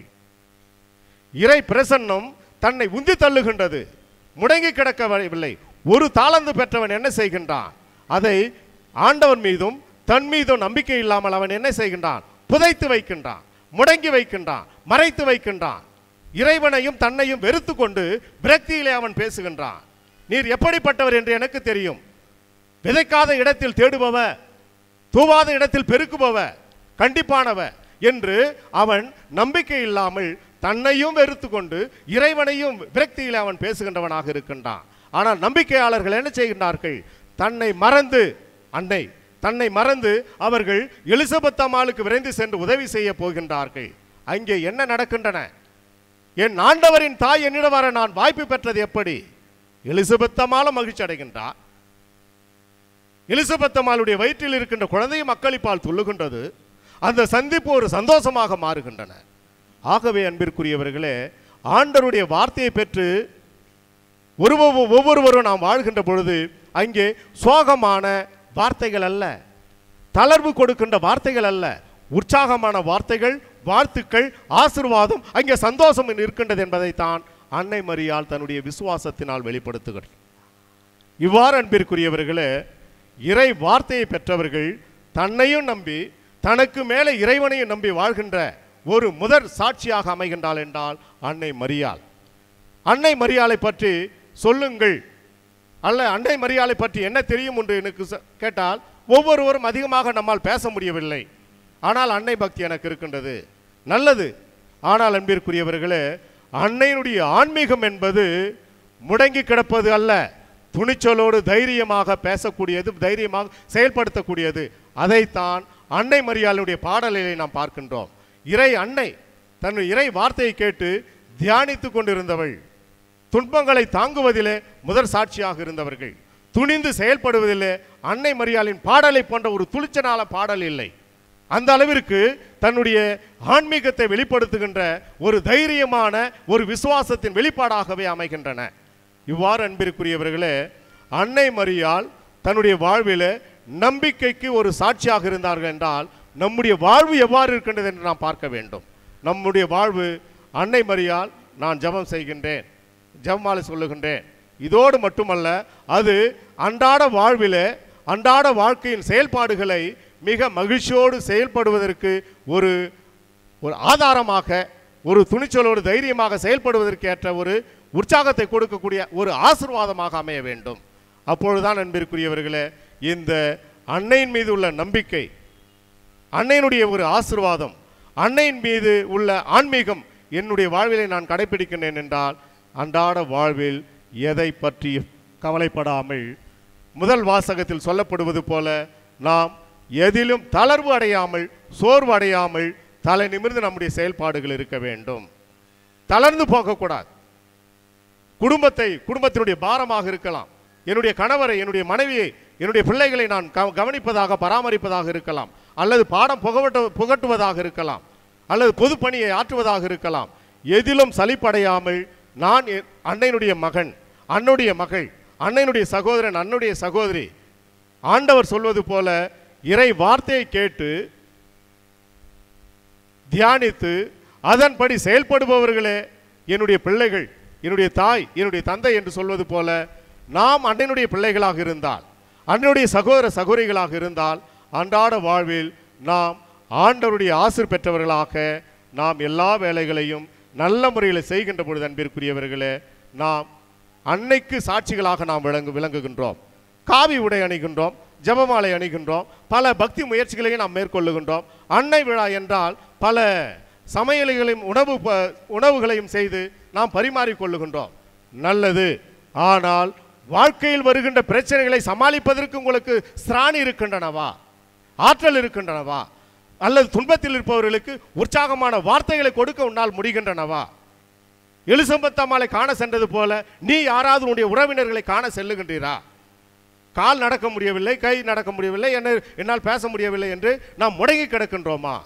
இறை பிரசன்னம் தன்னை உந்தி தள்ளுகின்றது முடங்கி கிடக்கவில்லை ஒரு தாளந்து பெற்றவன் என்ன செய்கின்றான் அதை ஆண்டவன் மீதும் தன் மீதும் நம்பிக்கை இல்லாமல் அவன் என்ன செய்கின்றான் புதைத்து வைக்கின்றான் முடங்கி வைக்கின்றான் மறைத்து வைக்கின்றான் இறைவனையும் தன்னையும் வெறுத்து கொண்டு விரக்தியிலே அவன் பேசுகின்றான் நீர் எப்படிப்பட்டவர் என்று எனக்கு தெரியும் விதைக்காத இடத்தில் தேடுபவ தூவாத இடத்தில் பெருக்குபவ கண்டிப்பானவ என்று அவன் நம்பிக்கை இல்லாமல் தன்னையும் வெறுத்து கொண்டு இறைவனையும் விரக்தியில் அவன் பேசுகின்றவனாக இருக்கின்றான் ஆனால் நம்பிக்கையாளர்கள் என்ன செய்கின்றார்கள் தன்னை மறந்து அன்னை தன்னை மறந்து அவர்கள் எலிசபெத் அம்மாளுக்கு விரைந்து சென்று உதவி செய்ய போகின்றார்கள் அங்கே என்ன நடக்கின்றன என் ஆண்டவரின் தாய் என்னிடம் வர நான் வாய்ப்பு பெற்றது எப்படி எலிசபெத் அம்மாளும் மகிழ்ச்சி அடைகின்றார் எலிசபெத் அம்மாளுடைய வயிற்றில் இருக்கின்ற குழந்தையும் மக்களிப்பால் துள்ளுகின்றது அந்த சந்திப்பு ஒரு சந்தோஷமாக மாறுகின்றன ஆகவே அன்பிற்குரியவர்களே ஆண்டருடைய வார்த்தையை பெற்று ஒரு ஒவ்வொருவரும் நாம் வாழ்கின்ற பொழுது அங்கே சோகமான வார்த்தைகள் அல்ல தளர்வு கொடுக்கின்ற வார்த்தைகள் அல்ல உற்சாகமான வார்த்தைகள் வாழ்த்துக்கள் ஆசிர்வாதம் அங்கே சந்தோஷம் இருக்கின்றது என்பதைத்தான் அன்னை மரியாள் தன்னுடைய விசுவாசத்தினால் வெளிப்படுத்துகிறார் இவ்வாறு அன்பிற்குரியவர்களே இறை வார்த்தையை பெற்றவர்கள் தன்னையும் நம்பி தனக்கு மேலே இறைவனையும் நம்பி வாழ்கின்ற ஒரு முதற் சாட்சியாக அமைகின்றாள் என்றால் அன்னை மரியாள் அன்னை மரியாளை பற்றி சொல்லுங்கள் அல்ல அன்னை மரியாளை பற்றி என்ன தெரியும் என்று எனக்கு ச- கேட்டால் ஒவ்வொருவரும் அதிகமாக நம்மால் பேச முடியவில்லை ஆனால் அன்னை பக்தி எனக்கு இருக்கின்றது நல்லது ஆனால் அன்பிற்குரியவர்களே அன்னையினுடைய ஆன்மீகம் என்பது முடங்கி கிடப்பது அல்ல துணிச்சலோடு தைரியமாக பேசக்கூடியது தைரியமாக செயல்படுத்தக்கூடியது அதைத்தான் அன்னை மரியாளுடைய பாடலிலே நாம் பார்க்கின்றோம் இறை அன்னை தன் இறை வார்த்தையை கேட்டு தியானித்து கொண்டிருந்தவள் துன்பங்களை தாங்குவதிலே முதற் சாட்சியாக இருந்தவர்கள் துணிந்து செயல்படுவதிலே அன்னை மரியாளின் பாடலை போன்ற ஒரு துளிச்சனால பாடல் இல்லை அந்த அளவிற்கு தன்னுடைய ஆன்மீகத்தை வெளிப்படுத்துகின்ற ஒரு தைரியமான ஒரு விசுவாசத்தின் வெளிப்பாடாகவே அமைகின்றன இவ்வாறு அன்பிற்குரியவர்களே அன்னை மரியாள் தன்னுடைய வாழ்விலே நம்பிக்கைக்கு ஒரு சாட்சியாக இருந்தார்கள் என்றால் நம்முடைய வாழ்வு எவ்வாறு இருக்கின்றது என்று நாம் பார்க்க வேண்டும் நம்முடைய வாழ்வு அன்னை மரியாள் நான் ஜெபம் செய்கின்றேன் ஜெபமாலை சொல்லுகின்றேன் இதோடு மட்டுமல்ல அது அன்றாட வாழ்விலே அன்றாட வாழ்க்கையின் செயல்பாடுகளை மிக மகிழ்ச்சியோடு செயல்படுவதற்கு ஒரு ஒரு ஆதாரமாக ஒரு துணிச்சலோடு தைரியமாக செயல்படுவதற்கு ஏற்ற ஒரு உற்சாகத்தை கொடுக்கக்கூடிய ஒரு ஆசிர்வாதமாக அமைய வேண்டும் அப்பொழுதுதான் அன்பிற்குரியவர்களே இந்த அன்னையின் மீது உள்ள நம்பிக்கை அன்னையினுடைய ஒரு ஆசிர்வாதம் அன்னையின் மீது உள்ள ஆன்மீகம் என்னுடைய வாழ்விலை நான் கடைபிடிக்கின்றேன் என்றால் அன்றாட வாழ்வில் எதை பற்றி கவலைப்படாமல் முதல் வாசகத்தில் சொல்லப்படுவது போல நாம் எதிலும் தளர்வு அடையாமல் சோர்வு அடையாமல் தலை நிமிர்ந்து நம்முடைய செயல்பாடுகள் இருக்க வேண்டும் தளர்ந்து போகக்கூடாது குடும்பத்தை குடும்பத்தினுடைய பாரமாக இருக்கலாம் என்னுடைய கணவரை என்னுடைய மனைவியை என்னுடைய பிள்ளைகளை நான் கவ- கவனிப்பதாக பராமரிப்பதாக இருக்கலாம் அல்லது பாடம் புகவட்ட புகட்டுவதாக இருக்கலாம் அல்லது பொதுப்பணியை ஆற்றுவதாக இருக்கலாம் எதிலும் சலிப்படையாமல் நான் என் அன்னையினுடைய மகன் அன்னுடைய மகள் அன்னையினுடைய சகோதரன் அன்னுடைய சகோதரி ஆண்டவர் சொல்வது போல இறை வார்த்தையை கேட்டு தியானித்து அதன்படி செயல்படுபவர்களே என்னுடைய பிள்ளைகள் என்னுடைய தாய் என்னுடைய தந்தை என்று சொல்வது போல நாம் அன்னையினுடைய பிள்ளைகளாக இருந்தால் அன்னையுடைய சகோதர சகோதரிகளாக இருந்தால் அன்றாட வாழ்வில் நாம் ஆண்டவருடைய ஆசிர் பெற்றவர்களாக நாம் எல்லா வேலைகளையும் நல்ல முறையில் செய்கின்ற பொழுது அன்பிற்குரியவர்களே நாம் அன்னைக்கு சாட்சிகளாக நாம் விளங்கு விளங்குகின்றோம் காவி உடை அணிகின்றோம் ஜெபமாலை அணிகின்றோம் பல பக்தி முயற்சிகளையும் நாம் மேற்கொள்ளுகின்றோம் அன்னை விழா என்றால் பல சமையல்களையும் உணவு ப- உணவுகளையும் செய்து நாம் பரிமாறிக்கொள்ளுகின்றோம் நல்லது ஆனால் வாழ்க்கையில் வருகின்ற பிரச்சனைகளை சமாளிப்பதற்கு உங்களுக்கு திராணி இருக்கின்றனவா ஆற்றல் இருக்கின்றனவா அல்லது துன்பத்தில் இருப்பவர்களுக்கு உற்சாகமான வார்த்தைகளை கொடுக்க உன்னால் முடிகின்றனவா எலிசபெத் அம்மாளை காண சென்றது போல நீ யாராவது உன்னுடைய உறவினர்களை காண செல்லுகின்றீரா கால் நடக்க முடியவில்லை கை நடக்க முடியவில்லை என்ன என்னால் பேச முடியவில்லை என்று நாம் முடங்கி கிடக்கின்றோமா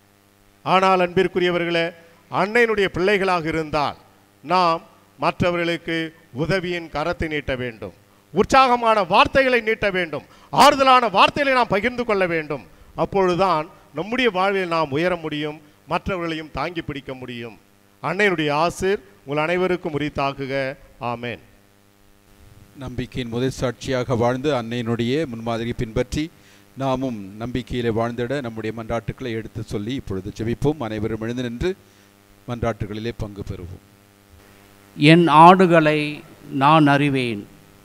ஆனால் அன்பிற்குரியவர்களே அன்னையினுடைய பிள்ளைகளாக இருந்தால் நாம் மற்றவர்களுக்கு உதவியின் கரத்தை நீட்ட வேண்டும் உற்சாகமான வார்த்தைகளை நீட்ட வேண்டும் ஆறுதலான வார்த்தைகளை நாம் பகிர்ந்து கொள்ள வேண்டும் அப்பொழுதுதான் நம்முடைய வாழ்வில் நாம் உயர முடியும் மற்றவர்களையும் தாங்கி பிடிக்க முடியும் அன்னையினுடைய ஆசிர் உங்கள் அனைவருக்கும் உரித்தாக்குக ஆமென் நம்பிக்கையின் முதல் சாட்சியாக வாழ்ந்து அன்னையினுடைய முன்மாதிரி பின்பற்றி நாமும் நம்பிக்கையிலே வாழ்ந்திட நம்முடைய மன்றாட்டுக்களை எடுத்து சொல்லி இப்பொழுது ஜெபிப்போம் அனைவரும் எழுந்து நின்று மன்றாட்டுகளிலே பங்கு பெறுவோம் என் ஆடுகளை நான் அறிவேன்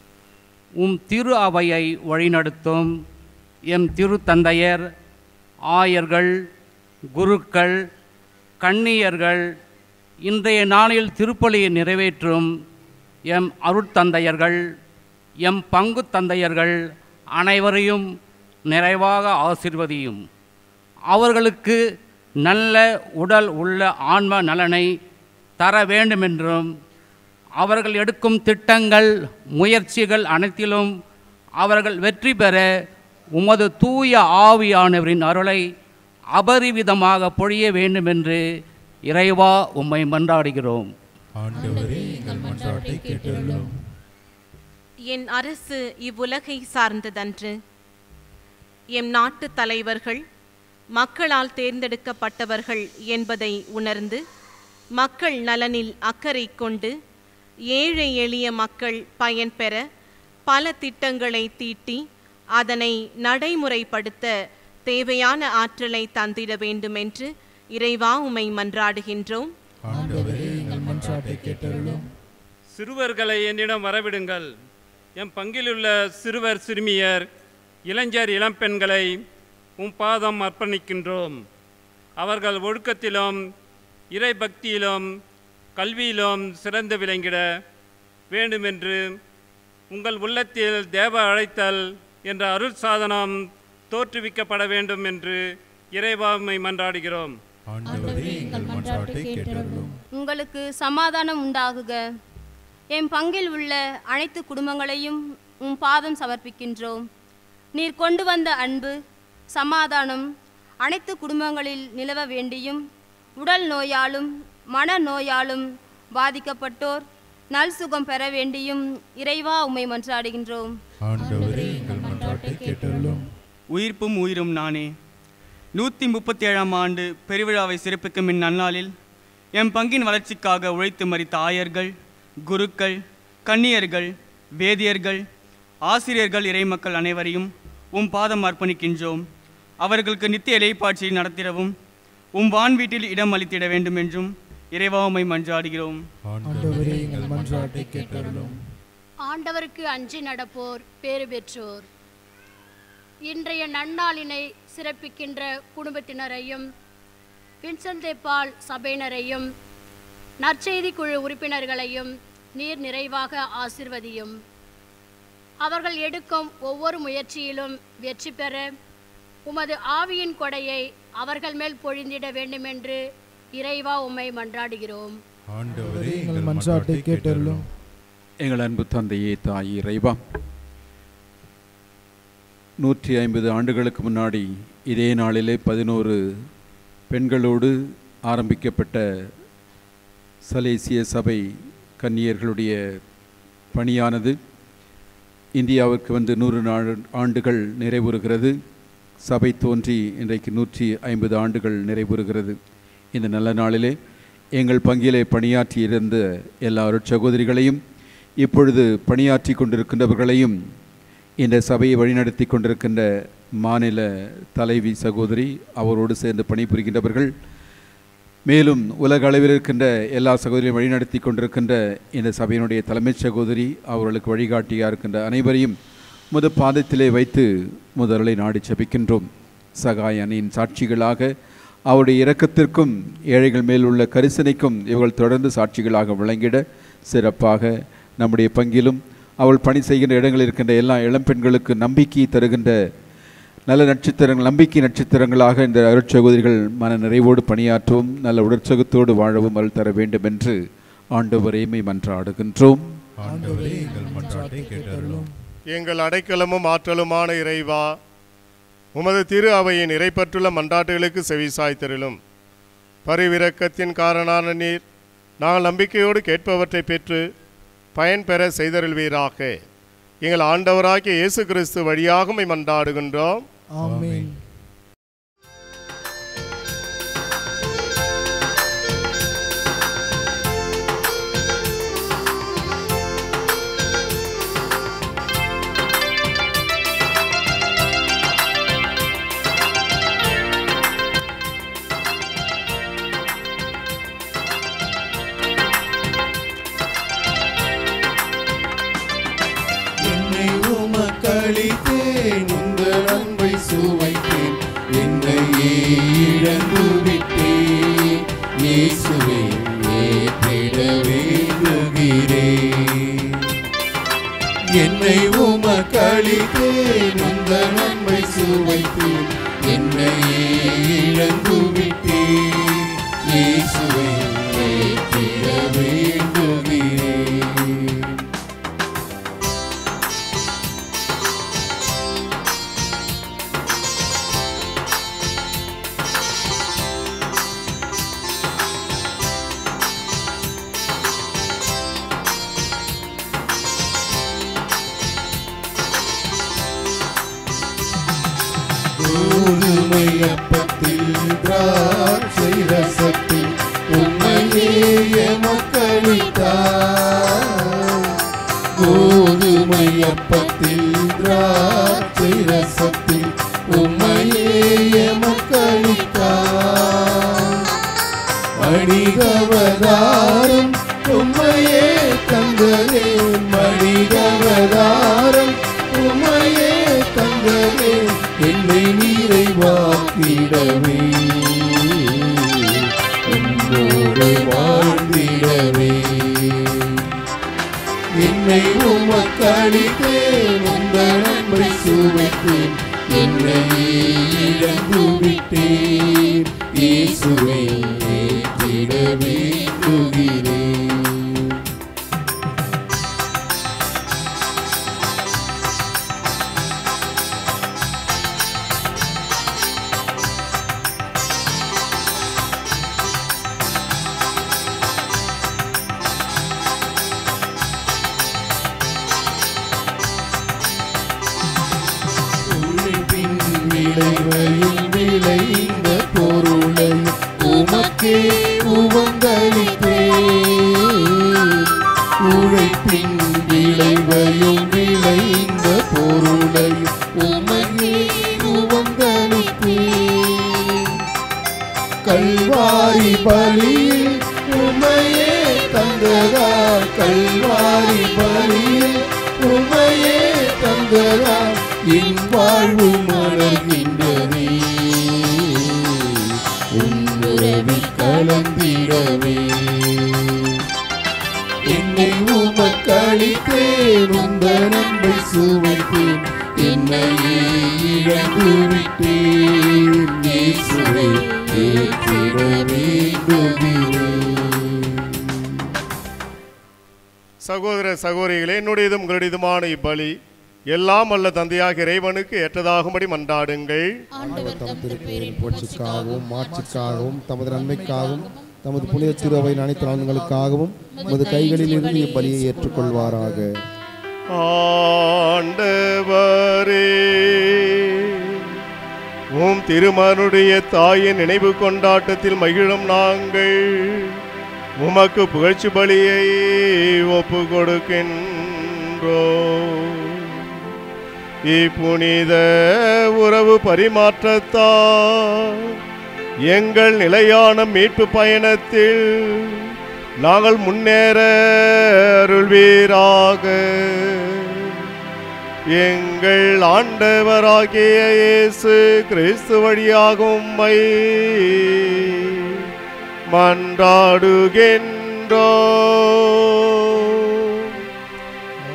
உம் திரு அவையை வழிநடத்தும் எம் திருத்தந்தையர் ஆயர்கள் குருக்கள் கன்னியர்கள் இன்றைய நாளில் திருப்பலியை நிறைவேற்றும் எம் அருட்தந்தையர்கள் எம் பங்கு தந்தையர்கள் அனைவரையும் நிறைவாக ஆசிர்வதியும் அவர்களுக்கு நல்ல உடல் உள்ள ஆன்ம நலனை தர வேண்டுமென்றும் அவர்கள் எடுக்கும் திட்டங்கள் முயற்சிகள் அனைத்திலும் அவர்கள் வெற்றி பெற உமது தூய ஆவியானவரின் அருளை அபரிவிதமாக பொழிய வேண்டுமென்று இறைவா உம்மை மன்றாடுகிறோம் ஆண்டவரே எங்கள் மன்றாட்டை கேட்டருளும் என் அரசு இவ்வுலகை சார்ந்ததன்று எம் நாட்டு தலைவர்கள் மக்களால் தேர்ந்தெடுக்கப்பட்டவர்கள் என்பதை உணர்ந்து மக்கள் நலனில் அக்கறை கொண்டு ஏழை எளிய மக்கள் பயன்பெற பல திட்டங்களை தீட்டி அதனை நடைமுறைப்படுத்த தேவையான ஆற்றலை தந்திட வேண்டுமென்று இறைவா உமை மன்றாடுகின்றோம் ஆண்டவரே எங்கள் மன்றாட்டை கேட்டருளும் சிறுவர்களை என்னிடம் வரவிடுங்கள் என் பங்கிலுள்ள சிறுவர் சிறுமியர் இளைஞர் இளம்பெண்களை உம் பாதம் அர்ப்பணிக்கின்றோம் அவர்கள் ஒழுக்கத்திலும் இறை பக்தியிலும் கல்வியிலும் சிறந்து விளங்கிட வேண்டுமென்று உங்கள் உள்ளத்தில் தேவ அழைத்தல் என்ற அருள் சாதனம் தோற்றுவிக்கப்பட வேண்டும் என்று இறைவாமை மன்றாடுகிறோம் ஆண்டவரே எங்கள் மன்றாட்டை கேட்டருளும் உங்களுக்கு சமாதானம் உண்டாகுக என் பங்கில் உள்ள அனைத்து குடும்பங்களையும் உம் பாதம் சமர்ப்பிக்கின்றோம் நீர் கொண்டு வந்த அன்பு சமாதானம் அனைத்து குடும்பங்களில் நிலவ வேண்டியும் உடல் நோயாலும் மன நோயாலும் பாதிக்கப்பட்டோர் நல் சுகம் பெற வேண்டியும் இறைவா உம்மை மன்றாடுகின்றோம் ஆண்டவரே எங்கள் மன்றாட்டை கேட்டருளும் உயிர்ப்பும் உயிரும் நானே நூற்றி முப்பத்தி ஏழாம் ஆண்டு பெருவிழாவை சிறப்பிக்கும் இந்நன்னாளில் என் பங்கின் வளர்ச்சிக்காக உழைத்து மறித்த ஆயர்கள் குருக்கள் கன்னியர்கள் வேதியர்கள் ஆசிரியர்கள் இறைமக்கள் அனைவரையும் உம் பாதம் அர்ப்பணிக்கின்றோம் அவர்களுக்கு நித்திய இலைப்பாட்சியை நடத்திடவும் உம் வான் வீட்டில் இடம் அளித்திட வேண்டும் என்றும் இறைவாமை மன்றாடுகிறோம் ஆண்டவரே எங்கள் மன்றாட்டை கேட்டருளும் ஆண்டவருக்கு அஞ்சி நடப்போர் பேறு பெற்றோர் இன்றைய நன்னாளினை சிறப்பிக்கின்ற குடும்பத்தினரையும் வின்சென்ட் பால் சபையினரையும் நற்செய்தி குழு உறுப்பினர்களையும் நீர் நிறைவாக ஆசிர்வதியும் அவர்கள் எடுக்கும் ஒவ்வொரு முயற்சியிலும் வெற்றி பெற உமது ஆவியின் கொடையை அவர்கள் மேல் பொழிந்திட வேண்டுமென்று இறைவா உம்மை மன்றாடுகிறோம் ஆண்டவரே எங்கள் மன்றாட்டை கேட்டருளும் எங்கள் அன்பு தந்தையே தாய் இறைவா நூற்றி ஐம்பது ஆண்டுகளுக்கு முன்னாடி இதே நாளிலே பதினோரு பெண்களோடு ஆரம்பிக்கப்பட்ட சலேசிய சபை கன்னியர்களுடைய பணியானது இந்தியாவிற்கு வந்து நூறு நாள் ஆண்டுகள் நிறைவுறுகிறது சபை தோன்றி இன்றைக்கு நூற்றி ஐம்பது ஆண்டுகள் நிறைவுறுகிறது இந்த நல்ல நாளிலே எங்கள் பங்கிலே பணியாற்றி இருந்த எல்லா சகோதரிகளையும் இப்பொழுது பணியாற்றி கொண்டிருக்கின்றவர்களையும் இந்த சபையை வழிநடத்தி கொண்டிருக்கின்ற மாநில தலைவி சகோதரி அவரோடு சேர்ந்து பணிபுரிகின்றவர்கள் மேலும் உலக அளவில் இருக்கின்ற எல்லா சகோதரியும் வழிநடத்தி கொண்டிருக்கின்ற இந்த சபையினுடைய தலைமைச் சகோதரி அவர்களுக்கு வழிகாட்டியாக இருக்கின்ற அனைவரையும் முத பாதத்திலே வைத்து முதலை நாடி ஜெபிக்கின்றோம் சகாய அணியின் சாட்சிகளாக அவருடைய இரக்கத்திற்கும் ஏழைகள் மேல் உள்ள கரிசனைக்கும் இவர்கள் தொடர்ந்து சாட்சிகளாக விளங்கிட சிறப்பாக நம்முடைய பங்கிலும் அவள் பணி செய்கின்ற இடங்களில் இருக்கின்ற எல்லா இளம்பெண்களுக்கு நம்பிக்கை தருகின்ற நல்ல நட்சத்திரங்கள் நம்பிக்கை நட்சத்திரங்களாக இந்த அருட்சகோதரிகள் மன நிறைவோடு பணியாற்றவும் நல்ல உடற்சகத்தோடு வாழவும் அருள் தர வேண்டும் என்று ஆண்டவரைமை மன்றாடுகின்றோம் ஆண்டவரே எங்கள் மன்றாட்டை கேட்டருளும் எங்கள் அடைக்கலமும் ஆற்றலுமான இறைவா உமது திரு அவையின் இறைப்பற்றுள்ள மன்றாட்டுகளுக்கு செவிசாய்த்திரலும் பரிவிரக்கத்தின் காரணான நீர் நாங்கள் நம்பிக்கையோடு கேட்பவற்றை பெற்று பயன்பெற செய்தருள்வீராக எங்கள் ஆண்டவராகிய இயேசு கிறிஸ்து வழியாக உம்மை மன்றாடுகின்றோம் ஆமென் என்னை உமக்களித்தேன் உங்கள் அன்பை சுவைத்தேன் என்னையே இழந்து விட்டேன் இயேசுவே ஏற்றிட வேண்டுகிறேன் என்னை உமக்களித்தேன் உங்கள் அன்பை சுவைத்தேன் என்னையே இழந்து விட்டேன் இயேசுவே ஏற்றிட வேண்டுகிறேன் அப்பத்தில் திராட்சை ரசத்தில் உண்மையே எமக்களித்தார் கோதுமை அப்பத்தில் திராட்சை ரசத்தில் உண்மையே எமக்களித்தார் மணிகவதாரம் உண்மையே தந்ததே மணிகவதாரம் உண்மையே தந்ததே என்னை நிறைவாக்கிடவே உன்னோடு வாழ்ந்திடவே என்னை உமக்களித்தேன் உந்த நன்மை சுவைத்தேன் என்னை இழந்து விட்டேன் இயேசுவை ஏற்றிட வேண்டுகிறேன் உழைப்பின் விளைவையும் விளைந்த பொருளை உமக்கே உவந்தளித்தே உழைப்பின் விளைவையும் விளைந்த பொருளை உமக்கே உவந்தளித்தே கல்வாரி பலியில் உமையே தந்ததா கல்வாரி பலியில் உமையே தந்ததா என் வாழ்வு மலர்கின்றதே உன்னுறவில் கலந்திடவே என்னை உமக்களித்தேன் உந்த நன்மை சுவைத்தேன் என்னையே இழந்து விட்டேன் இயேசுவே ஏற்றிட வேண்டுகிறேன் சகோதர சகோதரிகளே என்னுடையதும் உங்களுடையதுமான இப்பலி எல்லாம் அல்ல தந்தையாக இறைவனுக்கு ஏற்றதாகும்படி மன்றாடுங்கள் ஆண்டவர் தம் திருப்பேரின் புகழ்ச்சிக்காகவும் மாட்சிக்காகவும் தமது நன்மைக்காகவும் தமது புனித திருவையின் அனைத்து நலன்களுக்காகவும் உமது கைகளில் இருந்து இப்பலியை ஏற்றுக்கொள்வாராக ஆண்டவரே உம் திருமனுடைய தாயின் நினைவு கொண்டாட்டத்தில் மகிழும் நாங்கள் உமக்கு புகழ்ச்சி பலியை ஒப்பு கொடுக்கின்றோம் இப்புனித உறவு பரிமாற்றத்தால் எங்கள் நிலையான மீட்பு பயணத்தில் நாங்கள் முன்னேற அருள்வீராக எங்கள் ஆண்டவராகிய இயேசு கிறிஸ்து வழியாக உம்மை மன்றாடுகின்றோம்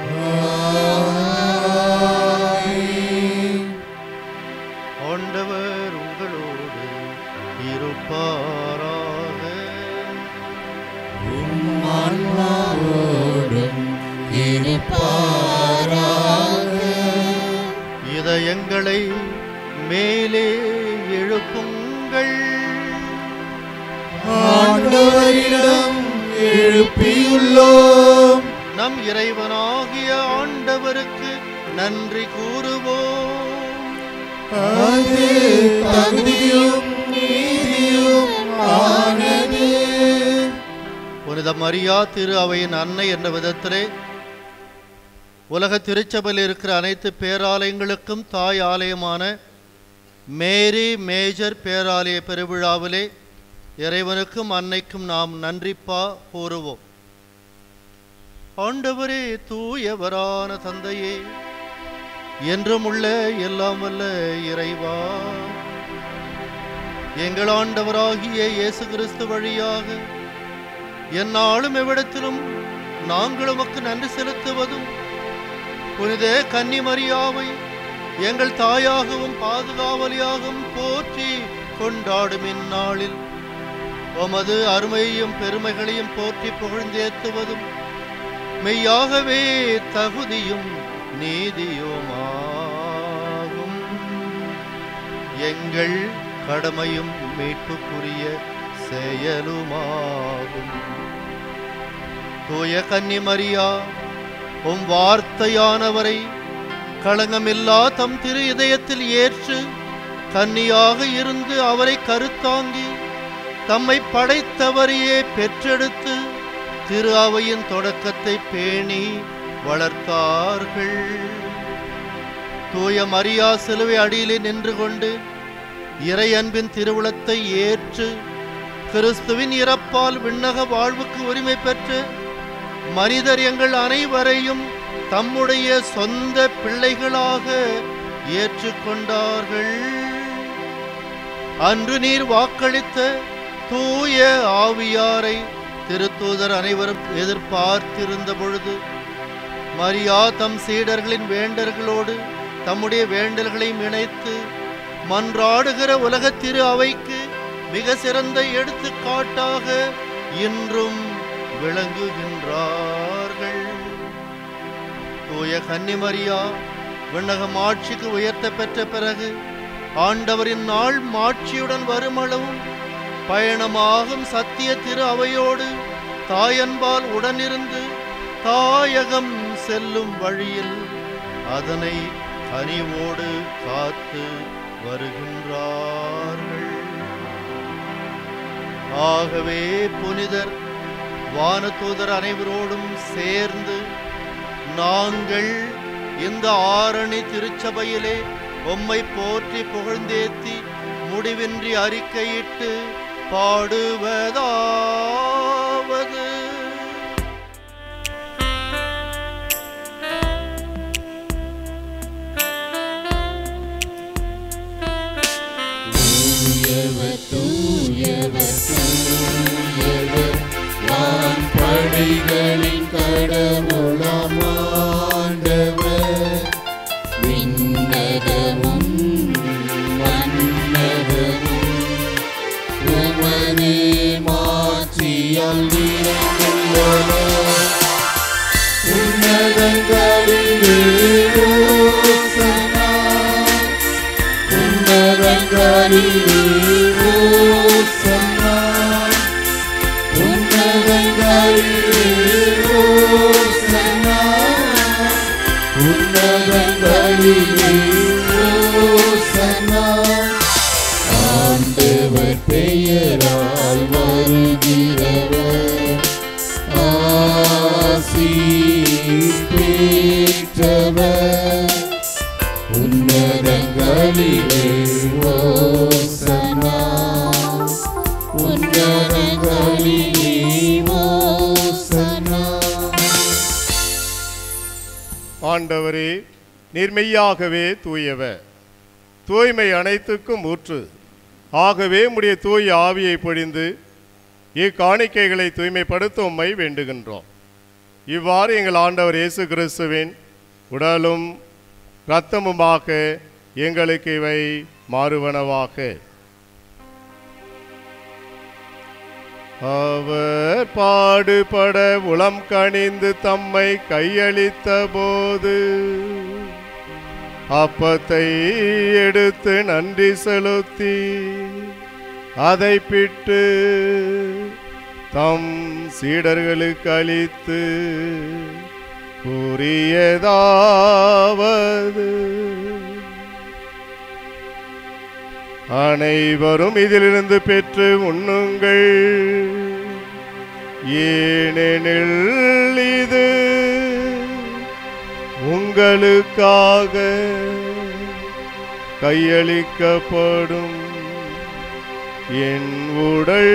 ஆண்டவர் உங்களோடு இருப்பாராக ஆன்மாவோடும் இருப்பாராக இதயங்களை மேலே எழுப்புங்கள் ஆண்டவரிடம் எழுப்பியுள்ளோம் நம் இறைவனாகிய ஆண்டவருக்கு நன்றி கூறுவோம் அது தகுதியும் நீதியும் ஆனது புனித மரியா திரு அவையின் அன்னை என்ற விதத்திலே உலக திருச்சபையில் இருக்கிற அனைத்து பேராலயங்களுக்கும் தாய் ஆலயமான மேரி மேஜர் பேராலய பெருவிழாவிலே இறைவனுக்கும் அன்னைக்கும் நாம் நன்றிப்பா கூறுவோம் ஆண்டவரே தூயவரான தந்தையே என்றும் உள்ள எல்லாம் வல்ல இறைவா எங்கள் ஆண்டவராகிய இயேசு கிறிஸ்து வழியாக எந்நாளும் எவ்விடத்திலும் நாங்கள் உமக்கு நன்றி செலுத்துவதும் புனித கன்னிமரியாவை எங்கள் தாயாகவும் பாதுகாவலியாகவும் போற்றி கொண்டாடும் இந்நாளில் உமது அருமையையும் பெருமைகளையும் போற்றி புகழ்ந்தேத்துவதும் மெய்யாகவே தகுதியும் நீதியுமாகும் எங்கள் கடமையும் மீட்புக்குரிய செயலுமாகும் தூய கன்னிமரியா உம் வார்த்தையானவரை களங்கமில்லா தம் திரு இதயத்தில் ஏற்று கன்னியாக இருந்து அவரை கருத்தாங்கி தம்மை படைத்தவரையே பெற்றெடுத்து திரு அவையின் தொடக்கத்தை பேணி வளர்த்தார்கள் தூய மரியா சிலுவை அடியிலே நின்று கொண்டு இறை அன்பின் திருவுளத்தை ஏற்று கிறிஸ்துவின் இறப்பால் விண்ணக வாழ்வுக்கு உரிமை பெற்று மனிதர் எங்கள் அனைவரையும் தம்முடைய சொந்த பிள்ளைகளாக ஏற்றுக்கொண்டார்கள் அன்று நீர் வாக்களித்த தூய ஆவியாரை திருத்தூதர் அனைவரும் எதிர்பார்த்திருந்த பொழுது மரியா தம் சீடர்களின் வேண்டர்களோடு தம்முடைய வேண்டல்களையும் இணைத்து மன்றாடுகிற உலகத் திரு அவைக்கு மிக சிறந்த எடுத்துக்காட்டாக இன்றும் விளங்குகின்றார்கள் தூய கன்னிமரியா விண்ணகம் ஆட்சிக்கு உயர்த்த பெற்ற பிறகு ஆண்டவரின் நாள் மாட்சியுடன் வருமளவும் பயணமாகும் சத்திய திரு அவையோடு தாயன்பால் உடனிருந்து தாயகம் செல்லும் வழியில் அதனை கனிவோடு காத்து வருகின்றார்கள் ஆகவே புனிதர் வானதூதர் அனைவரோடும் சேர்ந்து நாங்கள் இந்த ஆரணி திருச்சபையிலே உம்மை போற்றி புகழ்ந்தேத்தி முடிவின்றி அறிக்கையிட்டு பாடுவதாவது தூயவர் தூயவர் தூயவர் வான் படைகளின் கடவுளாம் ஆண்டவர் விண்ணகமும் மன்னகமும் உமது மாட்சியால் நிறைந்துள்ளன உன்னதங்களிலே ஓசனா உன்னதங்களிலே ஓசன்னா உன்னதங்களிலே ஓசன்னா உன்னதங்களிலே ஓசன்னா ஆண்டவர் பெயரால் வருகிறவர் ஆசி பெற்றவர் உன்னதங்களிலே ஓசன்னா உன்னதங்களிலே ஓசன்னா ஆண்டவரே நீர்மெய்யாகவே தூயவர் தூய்மை அனைத்துக்கும் ஊற்று ஆகவே உம்முடைய தூய ஆவியை பொழிந்து இக்காணிக்கைகளை தூய்மைப்படுத்த உம்மை வேண்டுகின்றோம் இவ்வாறு எங்கள் ஆண்டவர் இயேசு கிறிஸ்துவின் உடலும் இரத்தமுமாக எங்களுக்கு இவை மாறுவனவாக அவர் பாடுபட உளம் கனிந்து தம்மை கையளித்த போது அப்பத்தை எடுத்து நன்றி செலுத்தி அதை பிட்டு தம் சீடர்களுக்கு அளித்து கூறியதாவது அனைவரும் இதிலிருந்து பெற்று உண்ணுங்கள் ஏனெனில் இது உங்களுக்காக கையளிக்கப்படும் என் உடல்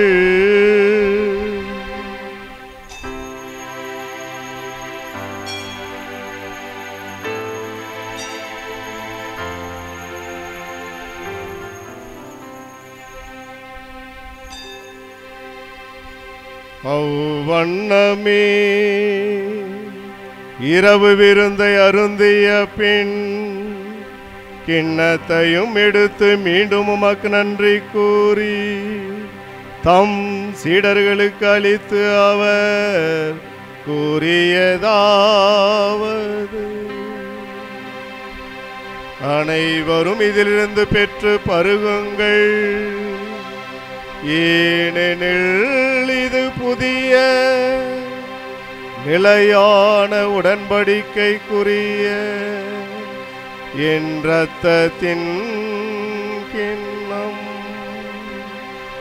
அவ்வண்ணமே இரவு விருந்தை அருந்திய பின் கிண்ணத்தையும் எடுத்து மீண்டும் உமக்கு நன்றி கூறி தம் சீடர்களுக்கு அளித்து அவர் கூறியதாவது அனைவரும் இதிலிருந்து பெற்று பருகுங்கள் ஏனெனில் இது புதிய நிலையான உடன்படிக்கைக்குரிய என் ரத்தத்தின் கிண்ணம்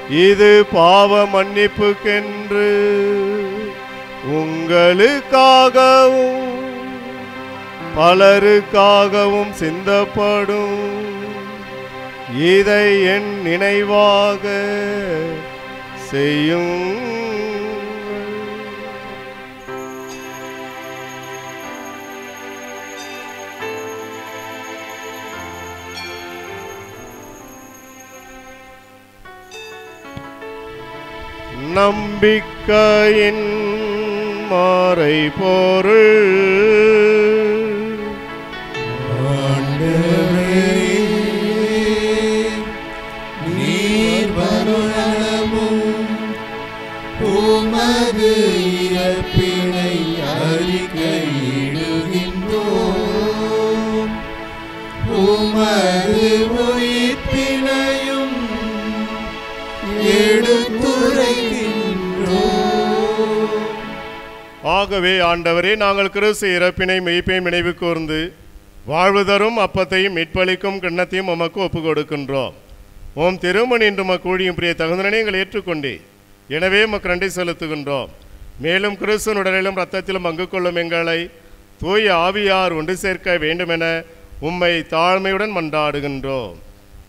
இது பாவ மன்னிப்புக்கென்று உங்களுக்காகவும் பலருக்காகவும் சிந்தப்படும் இதை என் நினைவாக செய்யும் நம்பிக்கையின் மாறை பொருள் நீர் வருணமும் உமது இறப்பினை அறிக்கையிடுகின்றோம் உமது உயிர்ப்பினையும் எடுத்துரைக்கின்றோம் ஆகவே ஆண்டவரே நாங்கள் கிறிஸ்து இறப்பினை மெய்ப்பை நினைவு கூர்ந்து வாழ்வு தரும் அப்பத்தையும் மீட்பளிக்கும் கிண்ணத்தையும் உமக்கு ஒப்புக் கொடுக்கின்றோம் ஓம் திருமணி என்று உமக்கு ஊழியும் பிரிய தகுந்தனை எங்கள் ஏற்றுக்கொண்டே எனவே உமக்கு நன்றி செலுத்துகின்றோம் மேலும் கிறிஸ்துவின் உடலிலும் இரத்தத்திலும் பங்கு கொள்ளும் எங்களை தூய ஆவியார் ஒன்று சேர்க்க வேண்டுமென உம்மை தாழ்மையுடன் மன்றாடுகின்றோம்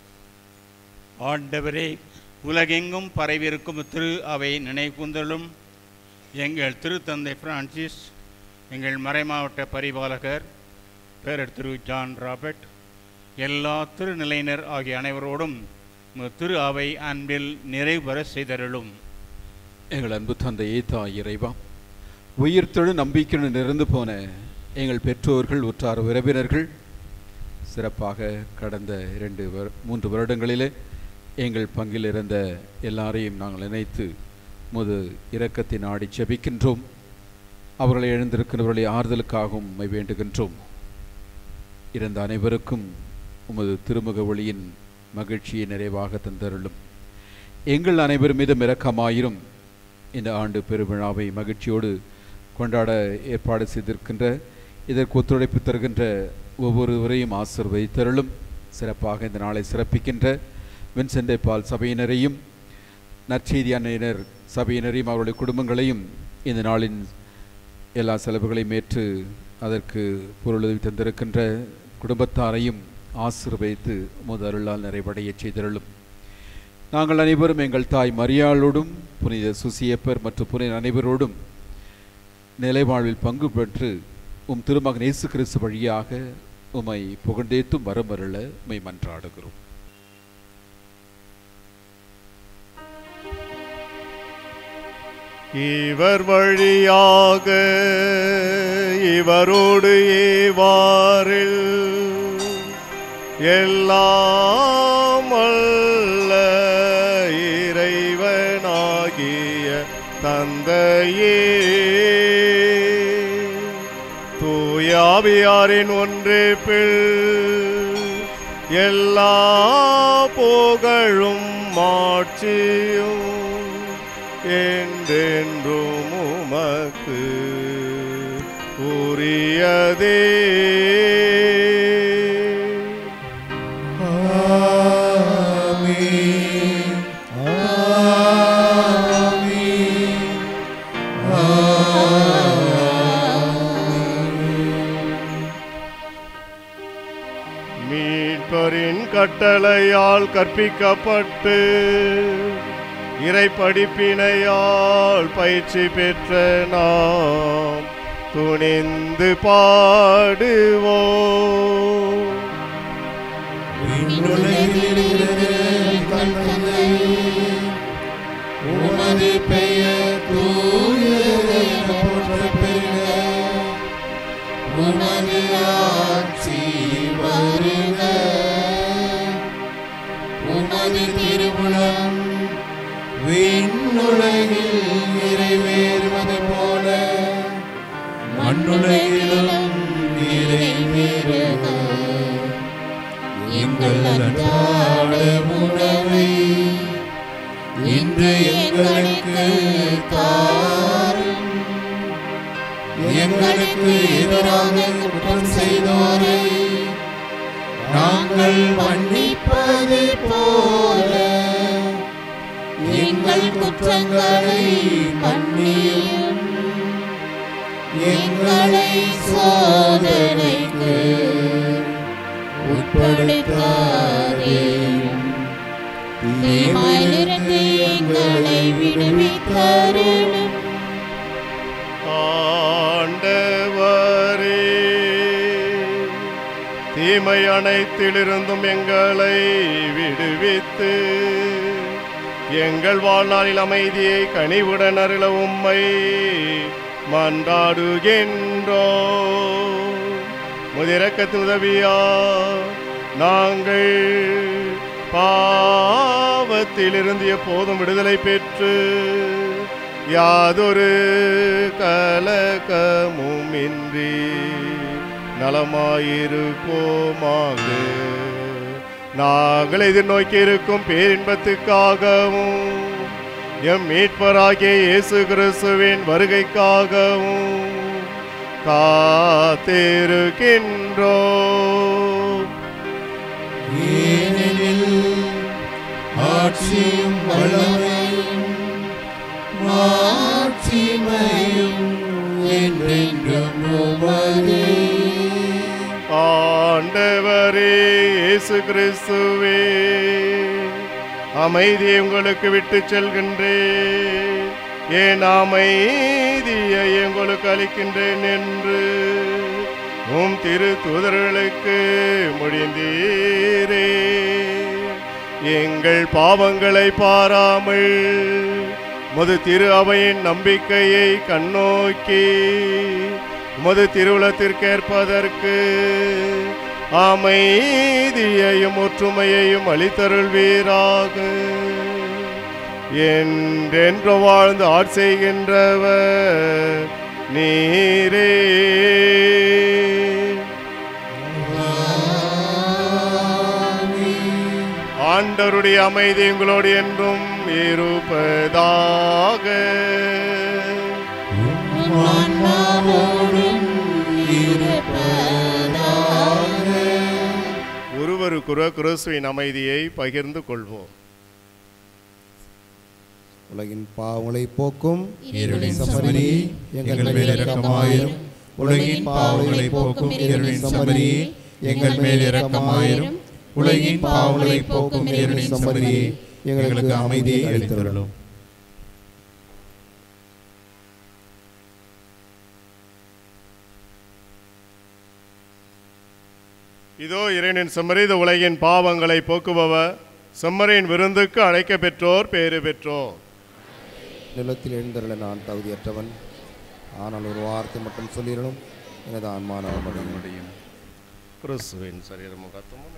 ஆண்டவரே உலகெங்கும் பரவியிருக்கும் திரு அவை நினைவுந்தலும் எங்கள் திருத்தந்தை பிரான்சிஸ் எங்கள் மறைமாவட்ட பரிபாலகர் பேரர் திரு ஜான் ராபர்ட் எல்லா திருநிலையினர் ஆகிய அனைவரோடும் உமது திரு அவை அன்பில் நிறைவு பெற செய்தருளும் எங்கள் அன்பு தந்தையே தாய் இறைவா உயிர்த்தெழு நம்பிக்கையுடன் இருந்து போன எங்கள் பெற்றோர்கள் உற்றார் உறவினர்கள் சிறப்பாக கடந்த இரண்டு வரு- மூன்று வருடங்களிலே எங்கள் பங்கில் இருந்த எல்லாரையும் நாங்கள் நினைத்து முது இரக்கத்தை நாடி ஜெபிக்கின்றோம் அவர்களை எழுந்திருக்கிறவர்களை ஆறுதலுக்காகவும் உம்மை வேண்டுகின்றோம் இருந்த அனைவருக்கும் உமது திருமுக ஒளியின் மகிழ்ச்சியை நிறைவாக தந்தருளும் எங்கள் அனைவர் மீதும் இரக்கமாயிரும் இந்த ஆண்டு பெருவிழாவை மகிழ்ச்சியோடு கொண்டாட ஏற்பாடு செய்திருக்கின்ற இதற்கு ஒத்துழைப்பு தருகின்ற ஒவ்வொருவரையும் ஆசிர்வதித்தருளும் சிறப்பாக இந்த நாளை சிறப்பிக்கின்ற வின்சென்டே பால் சபையினரையும் நற்செய்தி அன்னையினர் சபையினரையும் அவருடைய குடும்பங்களையும் இந்த நாளின் எல்லா செலவுகளையும் ஏற்று அதற்கு பொருளுதவி தந்திருக்கின்ற குடும்பத்தாரையும் ஆசிர்வதித்து முதருளால் நிறைவடையச் செய்தருளும் நாங்கள் அனைவரும் எங்கள் தாய் மரியாளோடும் புனித சுசியப்பர் மற்றும் புனித அனைவரோடும் நிலைவாழ்வில் பங்கு பெற்று உம் திருமகன் இயேசு கிறிஸ்து வழியாக உம்மை புகழ்ந்தேத்தும் வரமருள உம்மை மன்றாடுகிறோம் இவர் வழியாக இவரோடு ஏவாரில் எல்லாம் அல்ல இறைவனாகிய தந்தையே தூயாவியாரின் ஒன்று எல்லா புகழும் மாட்சியும் என்றென்றும் உமக்கு உரியதே ஆமென். ஆமென். மீட்பரின் கட்டளையால் கற்பிக்கப்பட்டு இறை படிப்பினையால் பயிற்சி பெற்ற நாம் துணிந்து பாடுவோம் விண்ணுலகில் இருக்கிற தந்தை, உமது பெயர் தூயது என போற்றப் பெறுக. உமது ஆட்சி வருக உமது திருவுளம் விண்ணுலகில் நிறைவேறுவது போல மண்ணுலகிலும் நிறைவேறுக எங்கள் அன்றாட உணவை இன்று எங்களுக்கு தாரும் எங்களுக்கு எதிராக குற்றம் செய்தோரை நாங்கள் மன்னிப்பது போல எங்கள் குற்றங்களை மன்னியும் எங்களை சோதனைக்கு உட்படுத்தாதேயும் தீமையிலிருந்து எங்களை விடுவித்தருளும் ஆண்டவரே தீமை அனைத்திலிருந்தும் எங்களை விடுவித்து எங்கள் வாழ்நாளில் அமைதியை கனிவுடன் அருள உம்மை மன்றாடுகின்றோ முதிரக்கத்து உதவியா நாங்கள் பாவத்திலிருந்து எப்போதும் விடுதலை பெற்று யாதொரு கலக்கமும் இன்றி நலமாயிருப்போமாக நாங்கள் எதிர்நோக்கி இருக்கும் பேரின்பத்துக்காகவும் எம் மீட்பராகிய இயேசு கிறிஸ்துவின் வருகைக்காகவும் காத்திருக்கின்றோ ஏனெனில் ஆட்சியும் வல்லமையும் மாட்சிமையும் என்றென்றும் உமதே ஆண்டவரே இயேசு கிறிஸ்துவே அமைதியை உங்களுக்கு விட்டு செல்கின்றேன் ஏன் அமைதியை உங்களுக்கு அளிக்கின்றேன் என்று உம் திரு தூதர்களுக்கு முடிந்தீரே எங்கள் பாவங்களை பாராமல் முது திரு அவையின் நம்பிக்கையை கண்ணோக்கி உமது திருவுளத்திற்கேற்பதற்கு அமைதியையும் ஒற்றுமையையும் அளித்தருள்வீராக என்றென்று வாழ்ந்து ஆட்சி செய்கின்றவர் நீரே ஆண்டவருடைய அமைதி உங்களோடு என்றும் இருப்பதாக ஒருவருக்குற கிறிஸ்துவின் அமைதியை பகிர்ந்து கொள்வோம் உலகின் பாவங்களை போக்கும் இருளின் சமரியே எங்கள் மேல் இரக்கமாயிரும் உலகின் பாவங்களை போக்கும் இருளின் சமரியே எங்கள் மேல் இரக்கமாயிரும் உலகின் பாவங்களை போக்கும் இருளின் சமரியே எங்களுக்கு அமைதியை அளித்தருளும் இதோ இறைவனின் செம்மறி இந்த உலகின் பாவங்களை போக்குபவர் செம்மறியின் விருந்துக்கு அழைக்க பெற்றோர் பேறு பெற்றோர் நிலத்தில் எழுந்தருள நான் தகுதியற்றவன் ஆனால் ஒரு வார்த்தை மட்டும் சொல்லிடணும் எனது ஆன்மா நலமடையும் கிறிஸ்துவின் சரீரமும் ரத்தமும்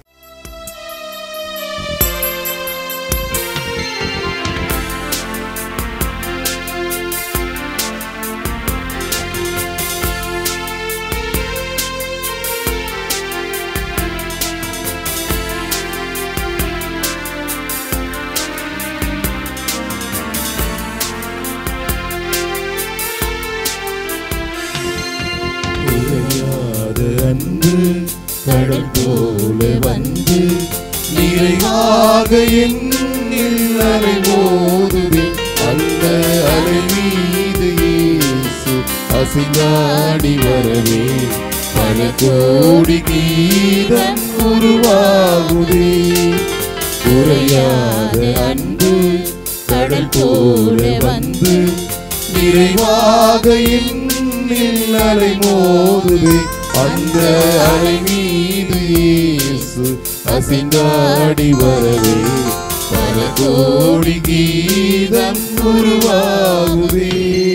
குறையாத அன்பு கடல் போல வந்து நிறைவாக என்னில் அலை மோதுவே அந்த அலை மீது இயேசு அசிங்காடி வரவே பல கோடி கீதம் உருவாகுதே குறையாத அன்பு கடல் போல வந்து நிறைவாக என்னில் அலை மோதுவே அந்த அலை மீது இயேசு அசிந்தாடி வரவே பல கோடி கீதம் உருவாகுவே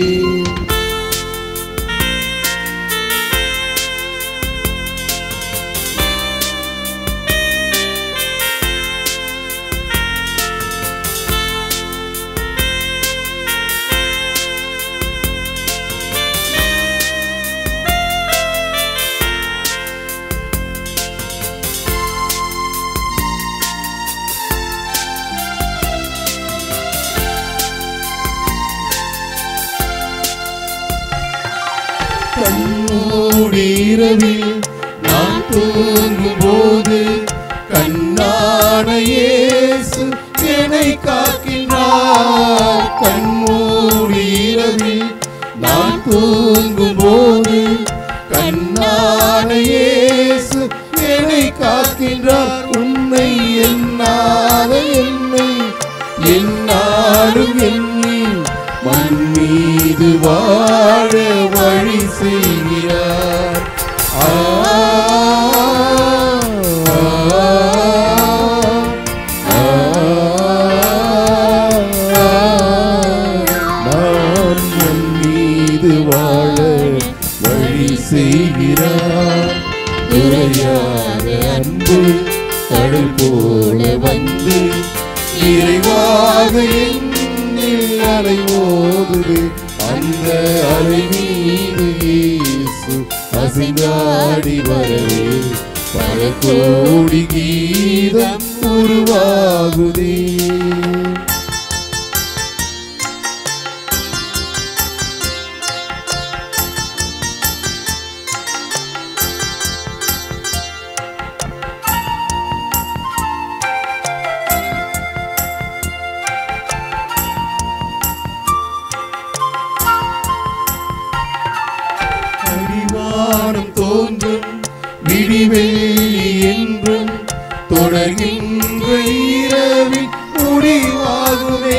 கண்மூடி இரவில் நான் தூங்கும் போது கண்ணான இயேசு என்னை காக்கின்றார் கண்மூடி இரவில் நான் தூங்கும் போது கண்ணான இயேசு என்னை காக்கின்றார் உன்னை எண்ணாத என்னை என்னாலும் எண்ணி மண் மீது வாழ வழி செய்கிறார் ஆ, ஆ, நான் மண் மீது வாழ வழி செய்கிறார் குறையாத அன்பு கடல் போல வந்து நிறைவாக என்னில் அலை மோதுது அந்த அலை மீது இயேசு அசைந்தாடி வரவே பல கோடி கீதம் உருவாகுதே அடிவானம் தோன்றும் விடிவெள்ளி என்றும் தொடர்கின்ற இரவில் முடிவாகுமே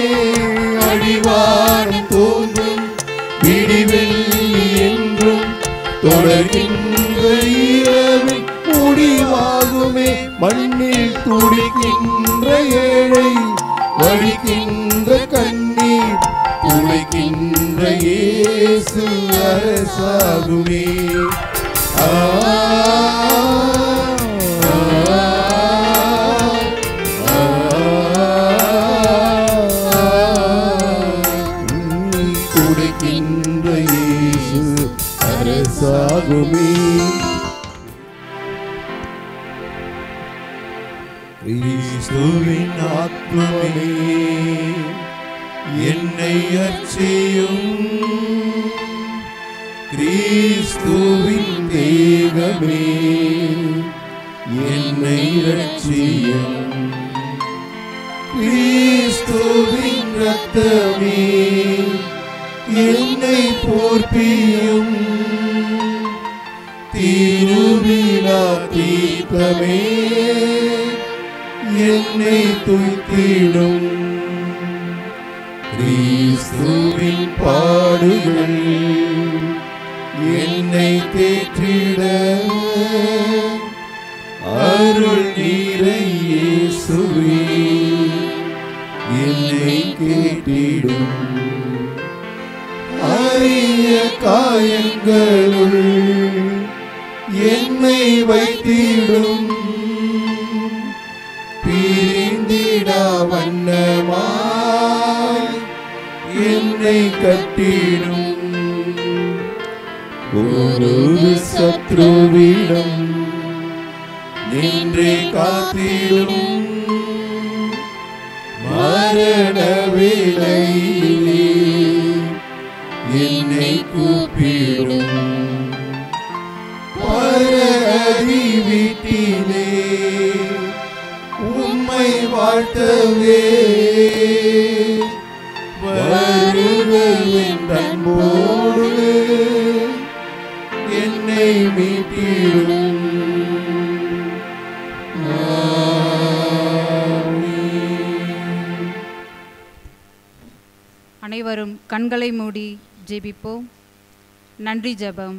அடிவானம் தோன்றும் விடிவெள்ளி என்றும் தொடர்கின்ற இரவில் முடிவாகுமே மண்ணில் துடிக்கின்ற ஏழை வடிக்கின்ற கண்ணீர் துளைக்கின்ற இயேசு அரசாகுமே ஆ, ஆ, நீ துடைக்கின்ற இயேசு அரசாகுமே கிறிஸ்துவின் ஆத்மமே என்னை அர்ச்சியும் கிறிஸ்துவின் தேகமே என்னை ரட்சியும் கிறிஸ்துவின் ரத்தமே என்னை போர்ப்பியும் திருவிழா தீர்த்தமே என்னை துய்த்திடும் கிறிஸ்துவின் பாடுகள் என்னை தேற்றிட அருள் நீரை இயேசுவே என்னை கேட்டிடும் அரிய காயங்களுள் என்னை வைத்திடும் பிரிந்திடா வண்ணமாய் என்னை கட்டிடும் ஒரு சத்ருவிடம் நின்றே காத்திடும் மரண வேளையிலே என்னை கூப்பிடும் பரதி வீட்டிலே உம்மை வாழ்த்தவே வருகையின் அன்போடு என்னை மீட்டிடும் அனைவரும் கண்களை மூடி ஜெபிப்போம் நன்றி ஜெபம்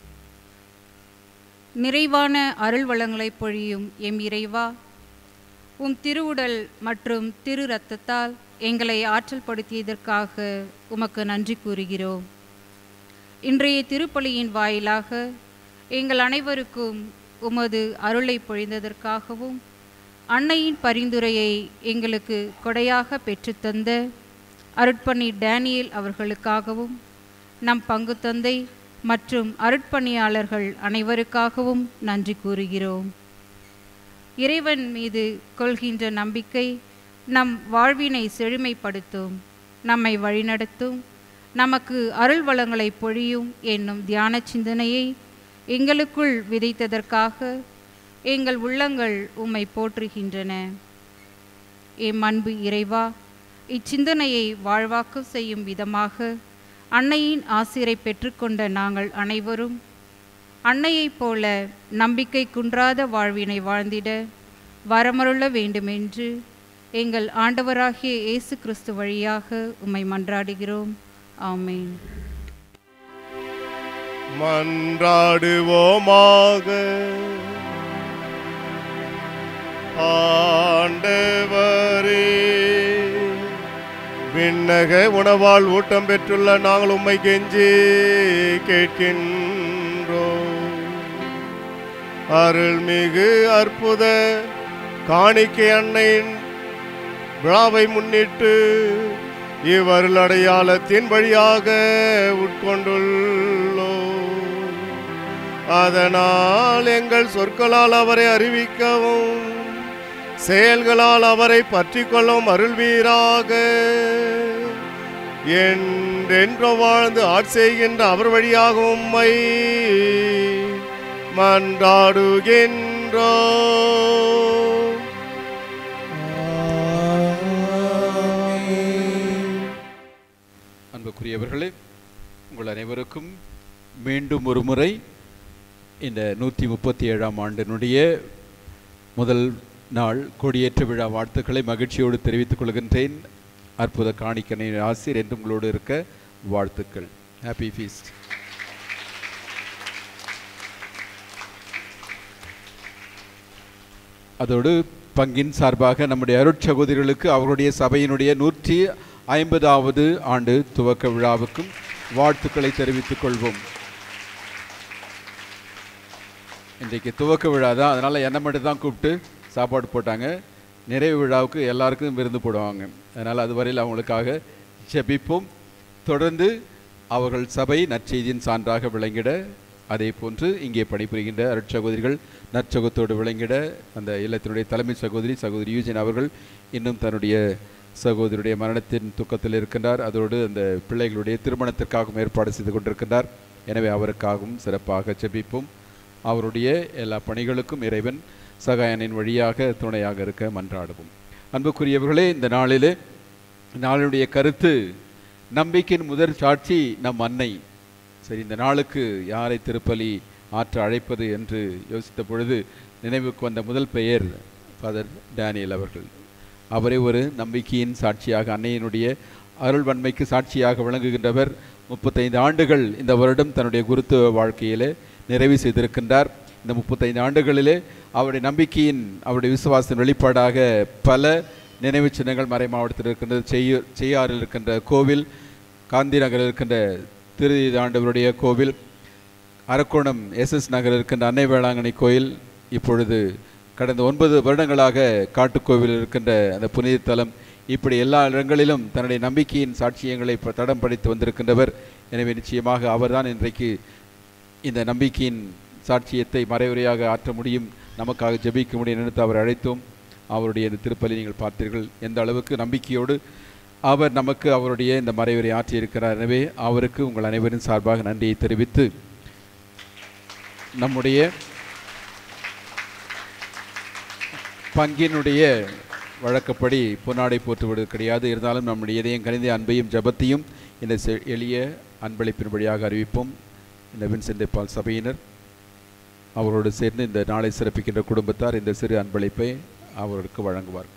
நிறைவான அருள் வளங்களை பொழியும் எம் இறைவா உம் திருவுடல் மற்றும் திரு ரத்தத்தால் எங்களை ஆற்றல் படுத்தியதற்காக உமக்கு நன்றி கூறுகிறோம் இன்றைய திருப்பலியின் வாயிலாக எங்கள் அனைவருக்கும் உமது அருளை பொழிந்ததற்காகவும் அன்னையின் பரிந்துரையை எங்களுக்கு கொடையாக பெற்றுத்தந்த அருட்பணி டேனியல் அவர்களுக்காகவும் நம் பங்கு தந்தை மற்றும் அருட்பணியாளர்கள் அனைவருக்காகவும் நன்றி கூறுகிறோம் இறைவன் மீது கொள்கின்ற நம்பிக்கை நம் வாழ்வினை செழுமைப்படுத்தும் நம்மை வழிநடத்தும் நமக்கு அருள் வளங்களை பொழியும் என்னும் தியான சிந்தனையை எங்களுக்குள் விதைத்ததற்காக எங்கள் உள்ளங்கள் உம்மை போற்றுகின்றன எம் அன்பு இறைவா இச்சிந்தனையை வாழ்வாக்க செய்யும் விதமாக அன்னையின் ஆசிரை பெற்றுக்கொண்ட நாங்கள் அனைவரும் அன்னையைப் போல நம்பிக்கை குன்றாத வாழ்வினை வாழ்ந்திட வரமருள வேண்டுமென்று எங்கள் ஆண்டவராகிய இயேசு கிறிஸ்து வழியாக உம்மை மன்றாடுகிறோம் ஆமென் மன்றாடுவோமாக ஆண்டவரே விண்ணக உணவால் ஊட்டம் பெற்றுள்ள நாங்கள் உம்மை கெஞ்சி கேட்கின்றோம் அருள்மிகு அற்புத காணிக்கை அன்னையின் விழாவை முன்னிட்டு இவ்வருள் அடையாளத்தின் வழியாக உட்கொண்டுள்ளோம் அதனால் எங்கள் சொற்களால் அவரை அறிவிக்கவும் செயல்களால் அவரை பற்றி கொள்ளவும் அருள்வீராக என்றென்று வாழ்ந்து ஆட்சி செய்கின்ற அவர் வழியாக உம்மை மன்றாடுகின்றோம் அன்புக்குரியவர்களே உங்கள் அனைவருக்கும் மீண்டும் ஒரு முறை இந்த நூற்றி முப்பத்தி ஏழாம் ஆண்டினுடைய முதல் நாள் கொடியேற்ற விழா வாழ்த்துக்களை மகிழ்ச்சியோடு தெரிவித்துக் கொள்கின்றேன் அற்புத காணிக்கனை ஆசிரியர் என்று உங்களோடு இருக்க வாழ்த்துக்கள் ஹாப்பி ஃபீஸ்ட் அதோடு பங்கின் சார்பாக நம்முடைய அருட்சகோதரிகளுக்கு அவருடைய சபையினுடைய நூற்றி ஐம்பதாவது ஆண்டு துவக்க விழாவுக்கும் வாழ்த்துக்களை தெரிவித்துக் கொள்வோம் இன்றைக்கு துவக்க விழா தான் அதனால் என்னை மட்டும் தான் கூப்பிட்டு சாப்பாடு போட்டாங்க நிறைவு விழாவுக்கு எல்லாருக்கும் விருந்து போடுவாங்க அதனால் அதுவரையில் அவங்களுக்காக ஜெபிப்போம் தொடர்ந்து அவர்கள் சபை நற்செய்தியின் சான்றாக விளங்கிட அதே போன்று இங்கே பணிபுரிகின்ற அருட்சகோதரிகள் நற்சகத்தோடு விளங்கிட அந்த இல்லத்தினுடைய தலைமை சகோதரி சகோதரி யூஜின் அவர்கள் இன்னும் தன்னுடைய சகோதரியுடைய மரணத்தின் துக்கத்தில் இருக்கின்றார் அதோடு அந்த பிள்ளைகளுடைய திருமணத்திற்காகவும் ஏற்பாடு செய்து கொண்டிருக்கின்றார் எனவே அவருக்காகவும் சிறப்பாக ஜெபிப்போம் அவருடைய எல்லா பணிகளுக்கும் இறைவன் சகாயனின் வழியாக துணையாக இருக்க மன்றாடுவோம் அன்புக்குரியவர்களே இந்த நாளிலே நாளுடைய கருத்து நம்பிக்கையின் முதற் சாட்சி நம் அன்னை சரி இந்த நாளுக்கு யாரை திருப்பலி ஆற்ற அழைப்பது என்று யோசித்த பொழுது நினைவுக்கு வந்த முதல் பெயர் ஃபாதர் டேனியல் அவர்கள் அவரை ஒரு நம்பிக்கையின் சாட்சியாக அன்னையினுடைய அருள்வன்மைக்கு சாட்சியாக விளங்குகின்றவர் முப்பத்தைந்து ஆண்டுகள் இந்த வருடம் தன்னுடைய குருத்துவ வாழ்க்கையிலே நிறைவு செய்திருக்கின்றார் இந்த முப்பத்தைந்து ஆண்டுகளிலே அவருடைய நம்பிக்கையின் அவருடைய விசுவாசத்தின் வெளிப்பாடாக பல நினைவு சின்னங்கள் மறை மாவட்டத்தில் இருக்கின்றது செய்யூர் செய்யாறில் இருக்கின்ற கோவில் காந்தி நகரில் இருக்கின்ற திரு ஆண்டவருடைய கோவில் அரக்கோணம் எஸ்எஸ் நகரில் இருக்கின்ற அன்னை வேளாங்கண்ணி கோயில் இப்பொழுது கடந்த ஒன்பது வருடங்களாக காட்டுக்கோவில் இருக்கின்ற அந்த புனித தலம் இப்படி எல்லா இடங்களிலும் தன்னுடைய நம்பிக்கையின் சாட்சியங்களை ப- தடம் படித்து வந்திருக்கின்றவர் எனவே நிச்சயமாக அவர்தான் இன்றைக்கு இந்த நம்பிக்கையின் சாட்சியத்தை மறைவுரையாக ஆற்ற முடியும் நமக்காக ஜெபிக்க முடியும் நினைத்து அவர் அழைத்தோம் அவருடைய இந்த திருப்பலி நீங்கள் பார்த்தீர்கள் எந்த அளவுக்கு நம்பிக்கையோடு அவர் நமக்கு அவருடைய இந்த மறைவுரை ஆற்றியிருக்கிறார் எனவே அவருக்கு உங்கள் அனைவரின் சார்பாக நன்றியை தெரிவித்து நம்முடைய பங்கினுடைய வழக்கப்படி பொன்னாடை போற்றுவது கிடையாது இருந்தாலும் நம்முடைய இதயம் கணித அன்பையும் ஜபத்தையும் இந்த செ- எளிய அன்பளிப்பின் வழியாக அறிவிப்போம் இந்த வின்சென்ட் பால் சபையினர் அவரோடு சேர்ந்து இந்த நாளை சிறப்பிக்கின்ற குடும்பத்தார் இந்த சிறு அன்பளிப்பை அவர்களுக்கு வழங்குவார்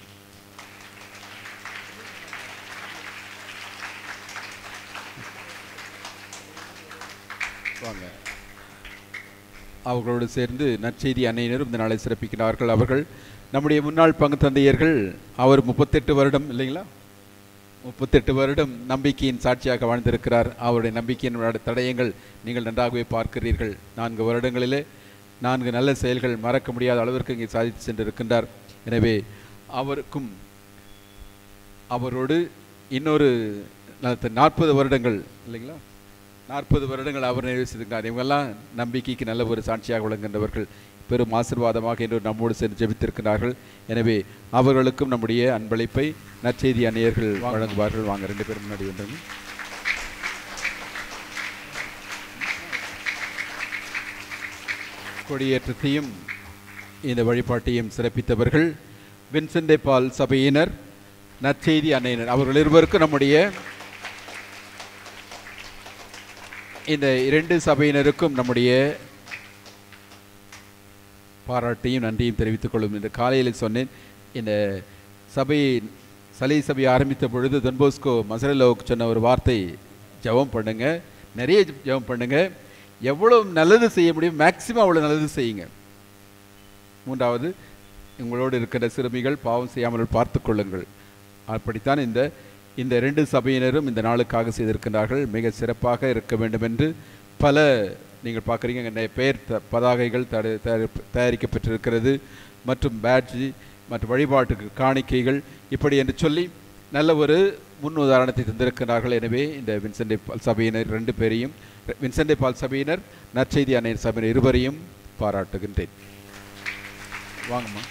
வாங்க அவர்களோடு சேர்ந்து நற்செய்தி அன்னையினரும் இந்த நாளை சிறப்பிக்கிறார்கள் அவர்கள் நம்முடைய முன்னாள் பங்கு தந்தையர்கள் அவர் முப்பத்தெட்டு வருடம் இல்லைங்களா முப்பத்தெட்டு வருடம் நம்பிக்கையின் சாட்சியாக வாழ்ந்திருக்கிறார் அவருடைய நம்பிக்கையின் வட- தடயங்கள் நீங்கள் நன்றாகவே பார்க்கிறீர்கள் நான்கு வருடங்களிலே நான்கு நல்ல செயல்கள் மறக்க முடியாத அளவிற்கு இங்கே சாதித்து சென்றிருக்கின்றார் எனவே அவருக்கும் அவரோடு இன்னொரு நாற்பது வருடங்கள் இல்லைங்களா நாற்பது வருடங்கள் அவர் நிறைவு செய்திருக்கிறார் இவங்கெல்லாம் நம்பிக்கைக்கு நல்ல ஒரு சாட்சியாக விளங்குகின்றவர்கள் பெரும் ஆசீர்வாதமாக இன்று நம்மோடு சேர்ந்து ஜெபித்திருக்கிறார்கள் எனவே அவர்களுக்கும் நம்முடைய அன்பளிப்பை நற்செய்தி அந்நியர்கள் வழங்குவார்கள் வாங்க ரெண்டு பேரும் முன்னாடி வந்துருங்க கொடியேற்றத்தையும் இந்த வழிபாட்டையும் சிறப்பித்தவர்கள் வின்சென்டே பால் சபையினர் நற்செய்தி அன்னையினர் அவர்கள் இருவருக்கும் நம்முடைய இந்த இரண்டு சபையினருக்கும் நம்முடைய பாராட்டையும் நன்றியும் தெரிவித்துக் கொள்ளும் இந்த காலையில் சொன்னேன் இந்த சபை சலை சபை ஆரம்பித்த பொழுது தொன்போஸ்கோ மசரலோவுக்கு சொன்ன ஒரு வார்த்தை ஜெபம் பண்ணுங்க நிறைய ஜெபம் பண்ணுங்க எவ்வளோ நல்லது செய்ய முடியும் மேக்சிமம் அவ்வளோ நல்லது செய்யுங்க மூன்றாவது உங்களோடு இருக்கிற சிறுமிகள் பாவம் செய்யாமல் பார்த்து கொள்ளுங்கள் அப்படித்தான் இந்த இந்த ரெண்டு சபையினரும் இந்த நாளுக்காக செய்திருக்கிறார்கள் மிக சிறப்பாக இருக்க வேண்டும் என்று பல நீங்கள் பார்க்குறீங்க இங்கே பெயர் த பதாகைகள் தட தயாரிப்பு தயாரிக்கப்பட்டிருக்கிறது மற்றும் பேட்ஜி மற்றும் வழிபாட்டுக்கு காணிக்கைகள் இப்படி என்று சொல்லி நல்ல ஒரு முன் உதாரணத்தை தந்திருக்கிறார்கள் எனவே இந்த வின்சென்டை பால் சபையினர் ரெண்டு பேரையும் வின்சென்டை பால் சபையினர் நற்செய்தி அன்னையர் சபையினர் இருவரையும் பாராட்டுகின்றேன் வாங்கம்மா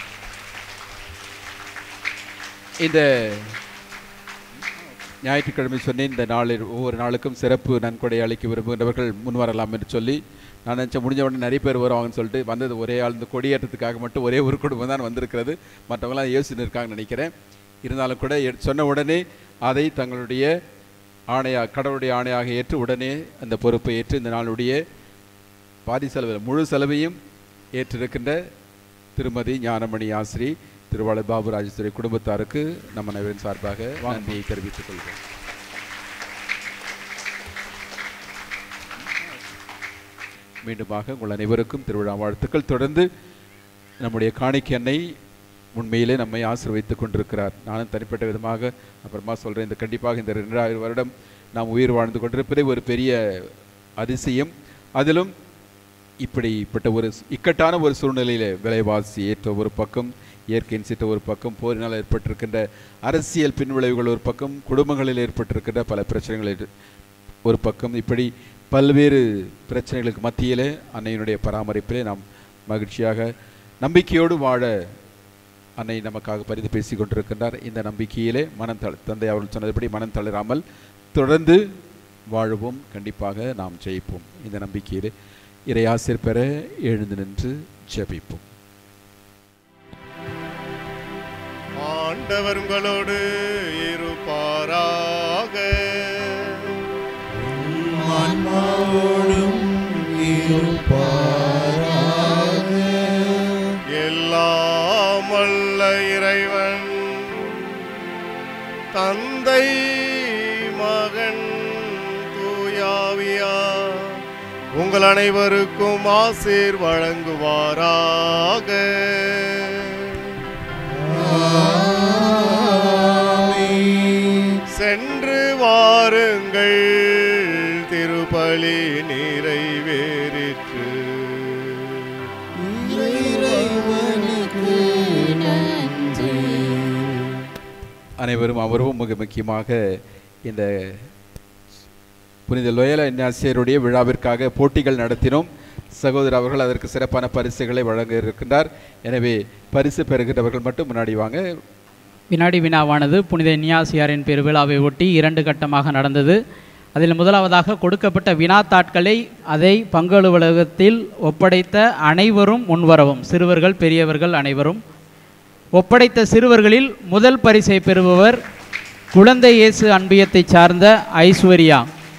இந்த ஞாயிற்றுக்கிழமை சொன்னேன் இந்த நாளில் ஒவ்வொரு நாளுக்கும் சிறப்பு நன்கொடை அளிக்க விரும்புகின்றவர்கள் முன் வரலாம் என்று சொல்லி நான் நினச்சேன் முடிஞ்ச உடனே நிறைய பேர் வருவாங்கன்னு சொல்லிட்டு வந்தது ஒரே ஆள் இந்த கொடியேற்றத்துக்காக மட்டும் ஒரே ஒரு குடும்பம் தான் வந்திருக்கிறது மற்றவங்களாம் யோசிச்சுன்னு இருக்காங்கன்னு நினைக்கிறேன் இருந்தாலும் கூட எ- சொன்ன உடனே அதை தங்களுடைய ஆணையாக கடவுளுடைய ஆணையாக ஏற்று உடனே அந்த பொறுப்பை ஏற்று இந்த நாளுடைய பாதி செலவு முழு செலவையும் ஏற்றிருக்கின்ற திருமதி ஞானமணி ஆசிரி திருவாளர் பாபு ராஜேஸ்வரி குடும்பத்தாருக்கு நம்ம அனைவரின் சார்பாக நன்றியை தெரிவித்துக் கொள்கிறோம் மீண்டுமாக உங்கள் அனைவருக்கும் திருவிழா வாழ்த்துக்கள் தொடர்ந்து நம்முடைய காணிக்கை அன்னை உண்மையிலே நம்மை ஆசீர்வதித்துக் கொண்டிருக்கிறார் நானும் தனிப்பட்ட விதமாக அப்புறமா சொல்கிறேன் இந்த கண்டிப்பாக இந்த ரெண்டாயிரம் வருடம் நாம் உயிர் வாழ்ந்து கொண்டிருப்பதே ஒரு பெரிய அதிசயம் அதிலும் இப்படிப்பட்ட ஒரு ஸ்- இக்கட்டான ஒரு சூழ்நிலையில் விலைவாசி ஏற்ற ஒரு பக்கம் இயற்கையின் சீற்ற ஒரு பக்கம் போரினால் ஏற்பட்டிருக்கின்ற அரசியல் பின்விளைவுகள் ஒரு பக்கம் குடும்பங்களில் ஏற்பட்டிருக்கின்ற பல பிரச்சனைகள் இரு- ஒரு பக்கம் இப்படி பல்வேறு பிரச்சனைகளுக்கு மத்தியிலே அன்னையினுடைய பராமரிப்பிலே நாம் மகிழ்ச்சியாக நம்பிக்கையோடு வாழ அன்னை நமக்காக பரிந்து பேசி கொண்டிருக்கின்றார் இந்த நம்பிக்கையிலே மனம் தள தந்தை அவர்கள் சொன்னதுபடி மனம் தளராமல் தொடர்ந்து வாழுவோம் கண்டிப்பாக நாம் ஜெயிப்போம் இந்த நம்பிக்கையிலே இறையாசிர் பெற எழுந்து நின்று ஜெபிப்போம் ஆண்டவர் உங்களோடு இருப்பாராக ஆன்மாவோடும் எல்லாம் வல்ல இறைவன் தந்தை மகன் தூயாவியா உங்கள் அனைவருக்கும் ஆசீர் வழங்குவாராக சென்று வாருங்கள் திருப்பலி நிறைவேறிற்று அனைவரும் அவரும் மிக முக்கியமாக இந்த புனித லோயலா இன்னாசியருடைய விழாவிற்காக போட்டிகள் நடத்தினோம் சகோதரர் அவர்கள் அதற்கு சிறப்பான பரிசுகளை வழங்க இருக்கின்றார் எனவே பரிசு பெறுகின்றவர்கள் மட்டும் முன்னாடி வாங்க வினாடி வினாவானது புனித நியாசியாரின் பெருவிழாவை ஒட்டி இரண்டு கட்டமாக நடந்தது அதில் முதலாவதாக கொடுக்கப்பட்ட வினாத்தாட்களை அதை பங்கு அலுவலகத்தில் ஒப்படைத்த அனைவரும் முன்வரவும் சிறுவர்கள் பெரியவர்கள் அனைவரும் ஒப்படைத்த சிறுவர்களில் முதல் பரிசை பெறுபவர் குழந்தை இயேசு அன்பியத்தைச் சார்ந்த ஐஸ்வர்யா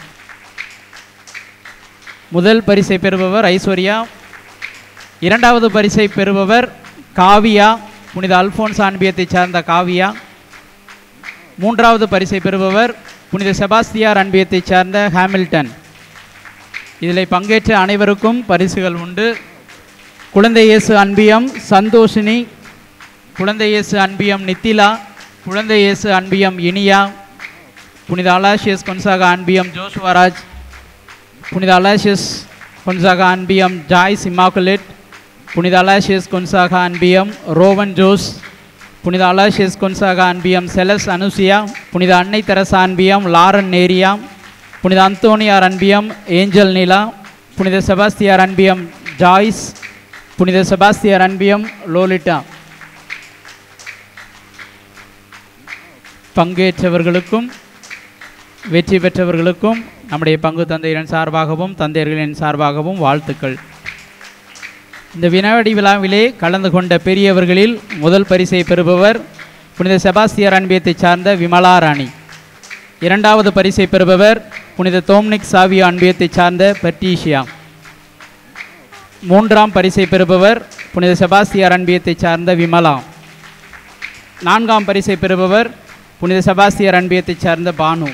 முதல் பரிசை பெறுபவர் ஐஸ்வர்யா இரண்டாவது பரிசை பெறுபவர் காவியா புனித அல்போன்ஸ் அன்பியத்தைச் சார்ந்த காவியா மூன்றாவது பரிசை பெறுபவர் புனித செபாஸ்தியார் அன்பியத்தைச் சார்ந்த ஹாமில்டன் இதில் பங்கேற்ற அனைவருக்கும் பரிசுகள் உண்டு குழந்தை இயேசு அன்பியம் சந்தோஷினி குழந்தை இயேசு அன்பியம் நித்திலா குழந்தை இயேசு அன்பியம் இனியா புனித அலாஷியஸ் கொன்சாகா அன்பியம் ஜோஷ்வராஜ் புனித அலாஷியஸ் கொன்சாகா அன்பியம் ஜாய்ஸ் இமாக்குலேட் புனித அலாஷியஸ் கொன்சாகா அன்பியம் ரோவன் ஜோஸ் புனித அலாஷியஸ் கொன்சாகா அன்பியம் செலஸ் அனுசியா புனித அன்னை தெரசா அன்பியம் லாரன் நேரியா புனித அந்தோனியார் அன்பியம் ஏஞ்சல் நிலா புனித செபாஸ்தியார் அன்பியம் ஜாய்ஸ் புனித செபாஸ்தியார் அன்பியம் லோலிட்டா பங்கேற்றவர்களுக்கும் வெற்றி பெற்றவர்களுக்கும் நம்முடைய பங்கு தந்தையரின் சார்பாகவும் தந்தையர்களின் சார்பாகவும் வாழ்த்துக்கள் இந்த வினாடி விழாவிலே கலந்து கொண்ட பெரியவர்களில் முதல் பரிசை பெறுபவர் புனித செபாஸ்தியர் அன்பியத்தைச் சார்ந்த விமலா ராணி இரண்டாவது பரிசை பெறுபவர் புனித தோம்னிக் சாவியோ அன்பியத்தைச் சார்ந்த பெர்டீஷியா மூன்றாம் பரிசை பெறுபவர் புனித செபாஸ்தியார் அன்பியத்தைச் சார்ந்த விமலா நான்காம் பரிசை பெறுபவர் புனித செபாஸ்தியார் அன்பியத்தைச் சார்ந்த பானு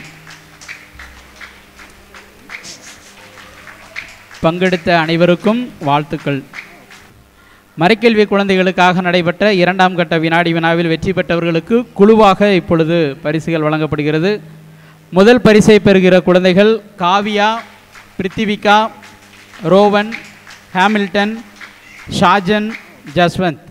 பங்கெடுத்த அனைவருக்கும் வாழ்த்துக்கள் மறைக்கல்வி குழந்தைகளுக்காக நடைபெற்ற இரண்டாம் கட்ட வினாடி வினாவில் வெற்றி பெற்றவர்களுக்கு குழுவாக இப்பொழுது பரிசுகள் வழங்கப்படுகிறது முதல் பரிசை பெறுகிற குழந்தைகள் காவியா பிருத்திவிகா ரோவன் ஹாமில்டன் ஷாஜன் ஜஸ்வந்த்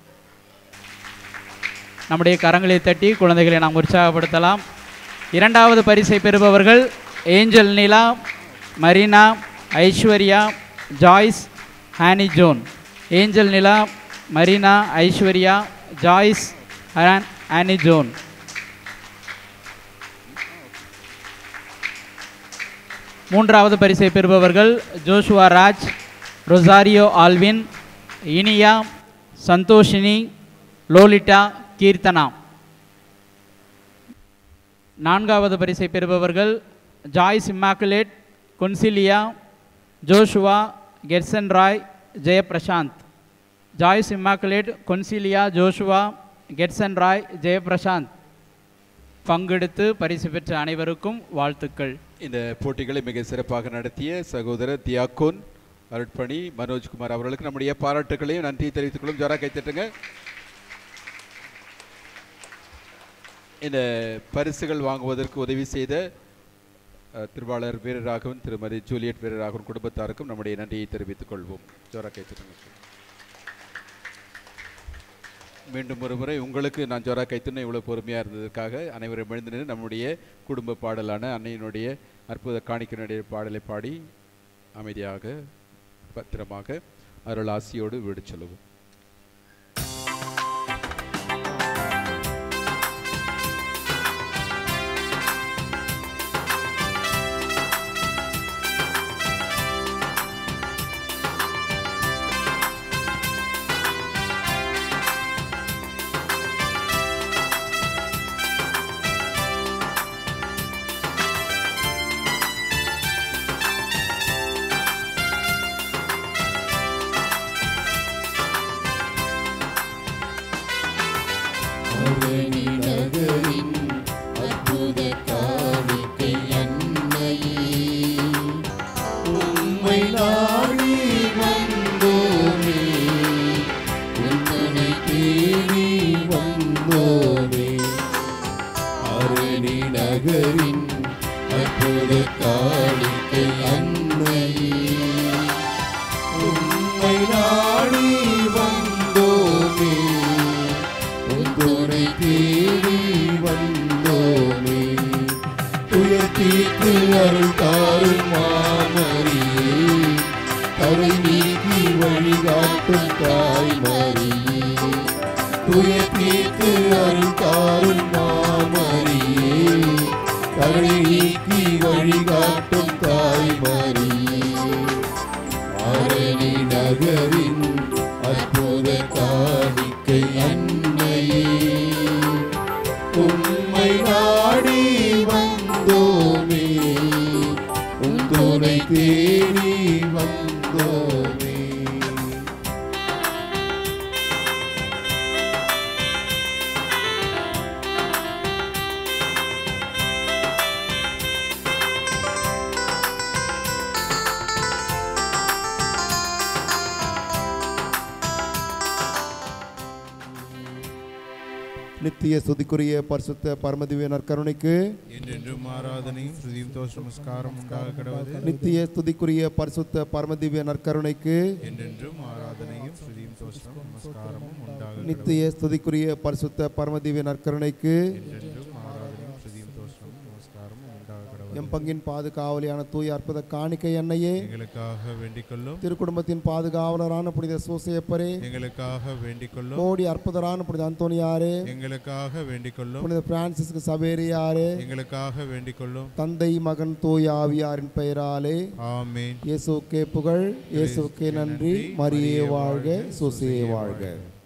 நம்முடைய கரங்களை தட்டி குழந்தைகளை நாம் உற்சாகப்படுத்தலாம் இரண்டாவது பரிசை பெறுபவர்கள் Angel Nila Marina Aishwarya Joyce Hani Joan Angel Nila Marina Aishwarya Joyce Han Annie Joan மூன்றாவது பரிசை பெறுபவர்கள் Joshua Raj Rosario Alvin Iniya Santhoshini Lolita Keerthana நான்காவது பரிசை பெறுபவர்கள் Joyce Immaculate Concilia Joshua Gerson Roy Jayaprashanth Joyce Immaculate Concilia Joshua Getson Roy Jayaprashanth பங்கெடுத்து பரிசு பெற்ற அனைவருக்கும் வாழ்த்துக்கள் இந்த போட்டிகளை மிக சிறப்பாக நடத்திய சகோதரர் தியாக்கோன் அருட்பணி மனோஜ்குமார் அவர்களுக்கு நம்முடைய பாராட்டுகளையும் நன்றி தெரிவித்துக் கொள்ளும் ஜோரா கைத்தட்டுங்க இந்த பரிசுகள் வாங்குவதற்கு உதவி செய்த அஹ், திருவாளர் வீரராகவன் திருமதி ஜூலியட் வீரராகவன் குடும்பத்தாருக்கும் நம்முடைய நன்றியை தெரிவித்துக் கொள்வோம் ஜோரா கைத்தட்டுங்க மீண்டும் ஒரு முறை உங்களுக்கு நான் ஜோரா கைத்துன்னு இவ்வளோ பொறுமையாக இருந்ததற்காக அனைவரும் எழுந்து நின்று நம்முடைய குடும்ப பாடலான அன்னையினுடைய அற்புத காணிக்கையினுடைய பாடலை பாடி அமைதியாக பத்திரமாக அருள் ஆசியோடு வீடு செல்லுவோம் அவனி நகரின் அற்புத காணிக்கை அன்னையே உம்மை நாடி வந்தோமே உன்னை தேடி வந்தோமே அரணி நகரின் அற்புத காணிக்கை அன்னையே உம்மை நாடி வந்தோமே உன் துணை தேடி வந்தோமே துயர் தீர்த்து அருள் தாரும் மாமரியே கரை நீக்கி வழிகாட்டும் தாய்மரியே துயர் தீர்த்து அருள் தாரும் மாமரியே கரை நீக்கி வழிகாட்டும் தாய்மரியே ஆரணி நகரின் அற்புத காணிக்கை அன்னையே உம்மை நாடி வந்தோமே உம் துணை தேடி வந்தோமே நித்திய ஸ்துதிக்குரிய பரிசுத்த பரமதிவே நற்கருணைக்கு என்றென்றும் ஆராதனையும் ஸ்துதியும் தோஷ நமஸ்காரம் உண்டாக கடவுது நித்திய ஸ்துதிக்குரிய பரிசுத்த பரமதிவ்ய நற்கருணைக்கு என்றென்றும் ஆராதனையும் ஸ்துதியும் தோஷம் நமஸ்காரமும் உண்டாக நித்திய ஸ்துதிக்குரிய பரிசுத்த பரமதிவ்ய நற்கருணைக்கு என்றென்றும் ஆராதனையும் ஸ்துதியும் தோஷம் நமஸ்காரமும் உண்டாக கடவுது எம் பங்கின் பாதுகாவலியான தூய அற்புத காணிக்கை அன்னையே எங்களுக்காக வேண்டிக் கொள்ளும் திருக்குடும்பத்தின் பாதுகாவலரான புனித சூசையப்பரே எங்களுக்காக வேண்டிக் கொள்ளும் கோடி அற்புதரான புனித அந்தோனியாரே எங்களுக்காக வேண்டிக் கொள்ளும் புனித பிரான்சிஸ்கு சவேரியாரே எங்களுக்காக வேண்டிக் கொள்ளும் தந்தை மகன் தூய ஆவியாரின் பெயராலே ஆமென் இயேசுக்கே புகழ் இயேசுக்கே நன்றி மரியே வாழ்க சூசையே வாழ்க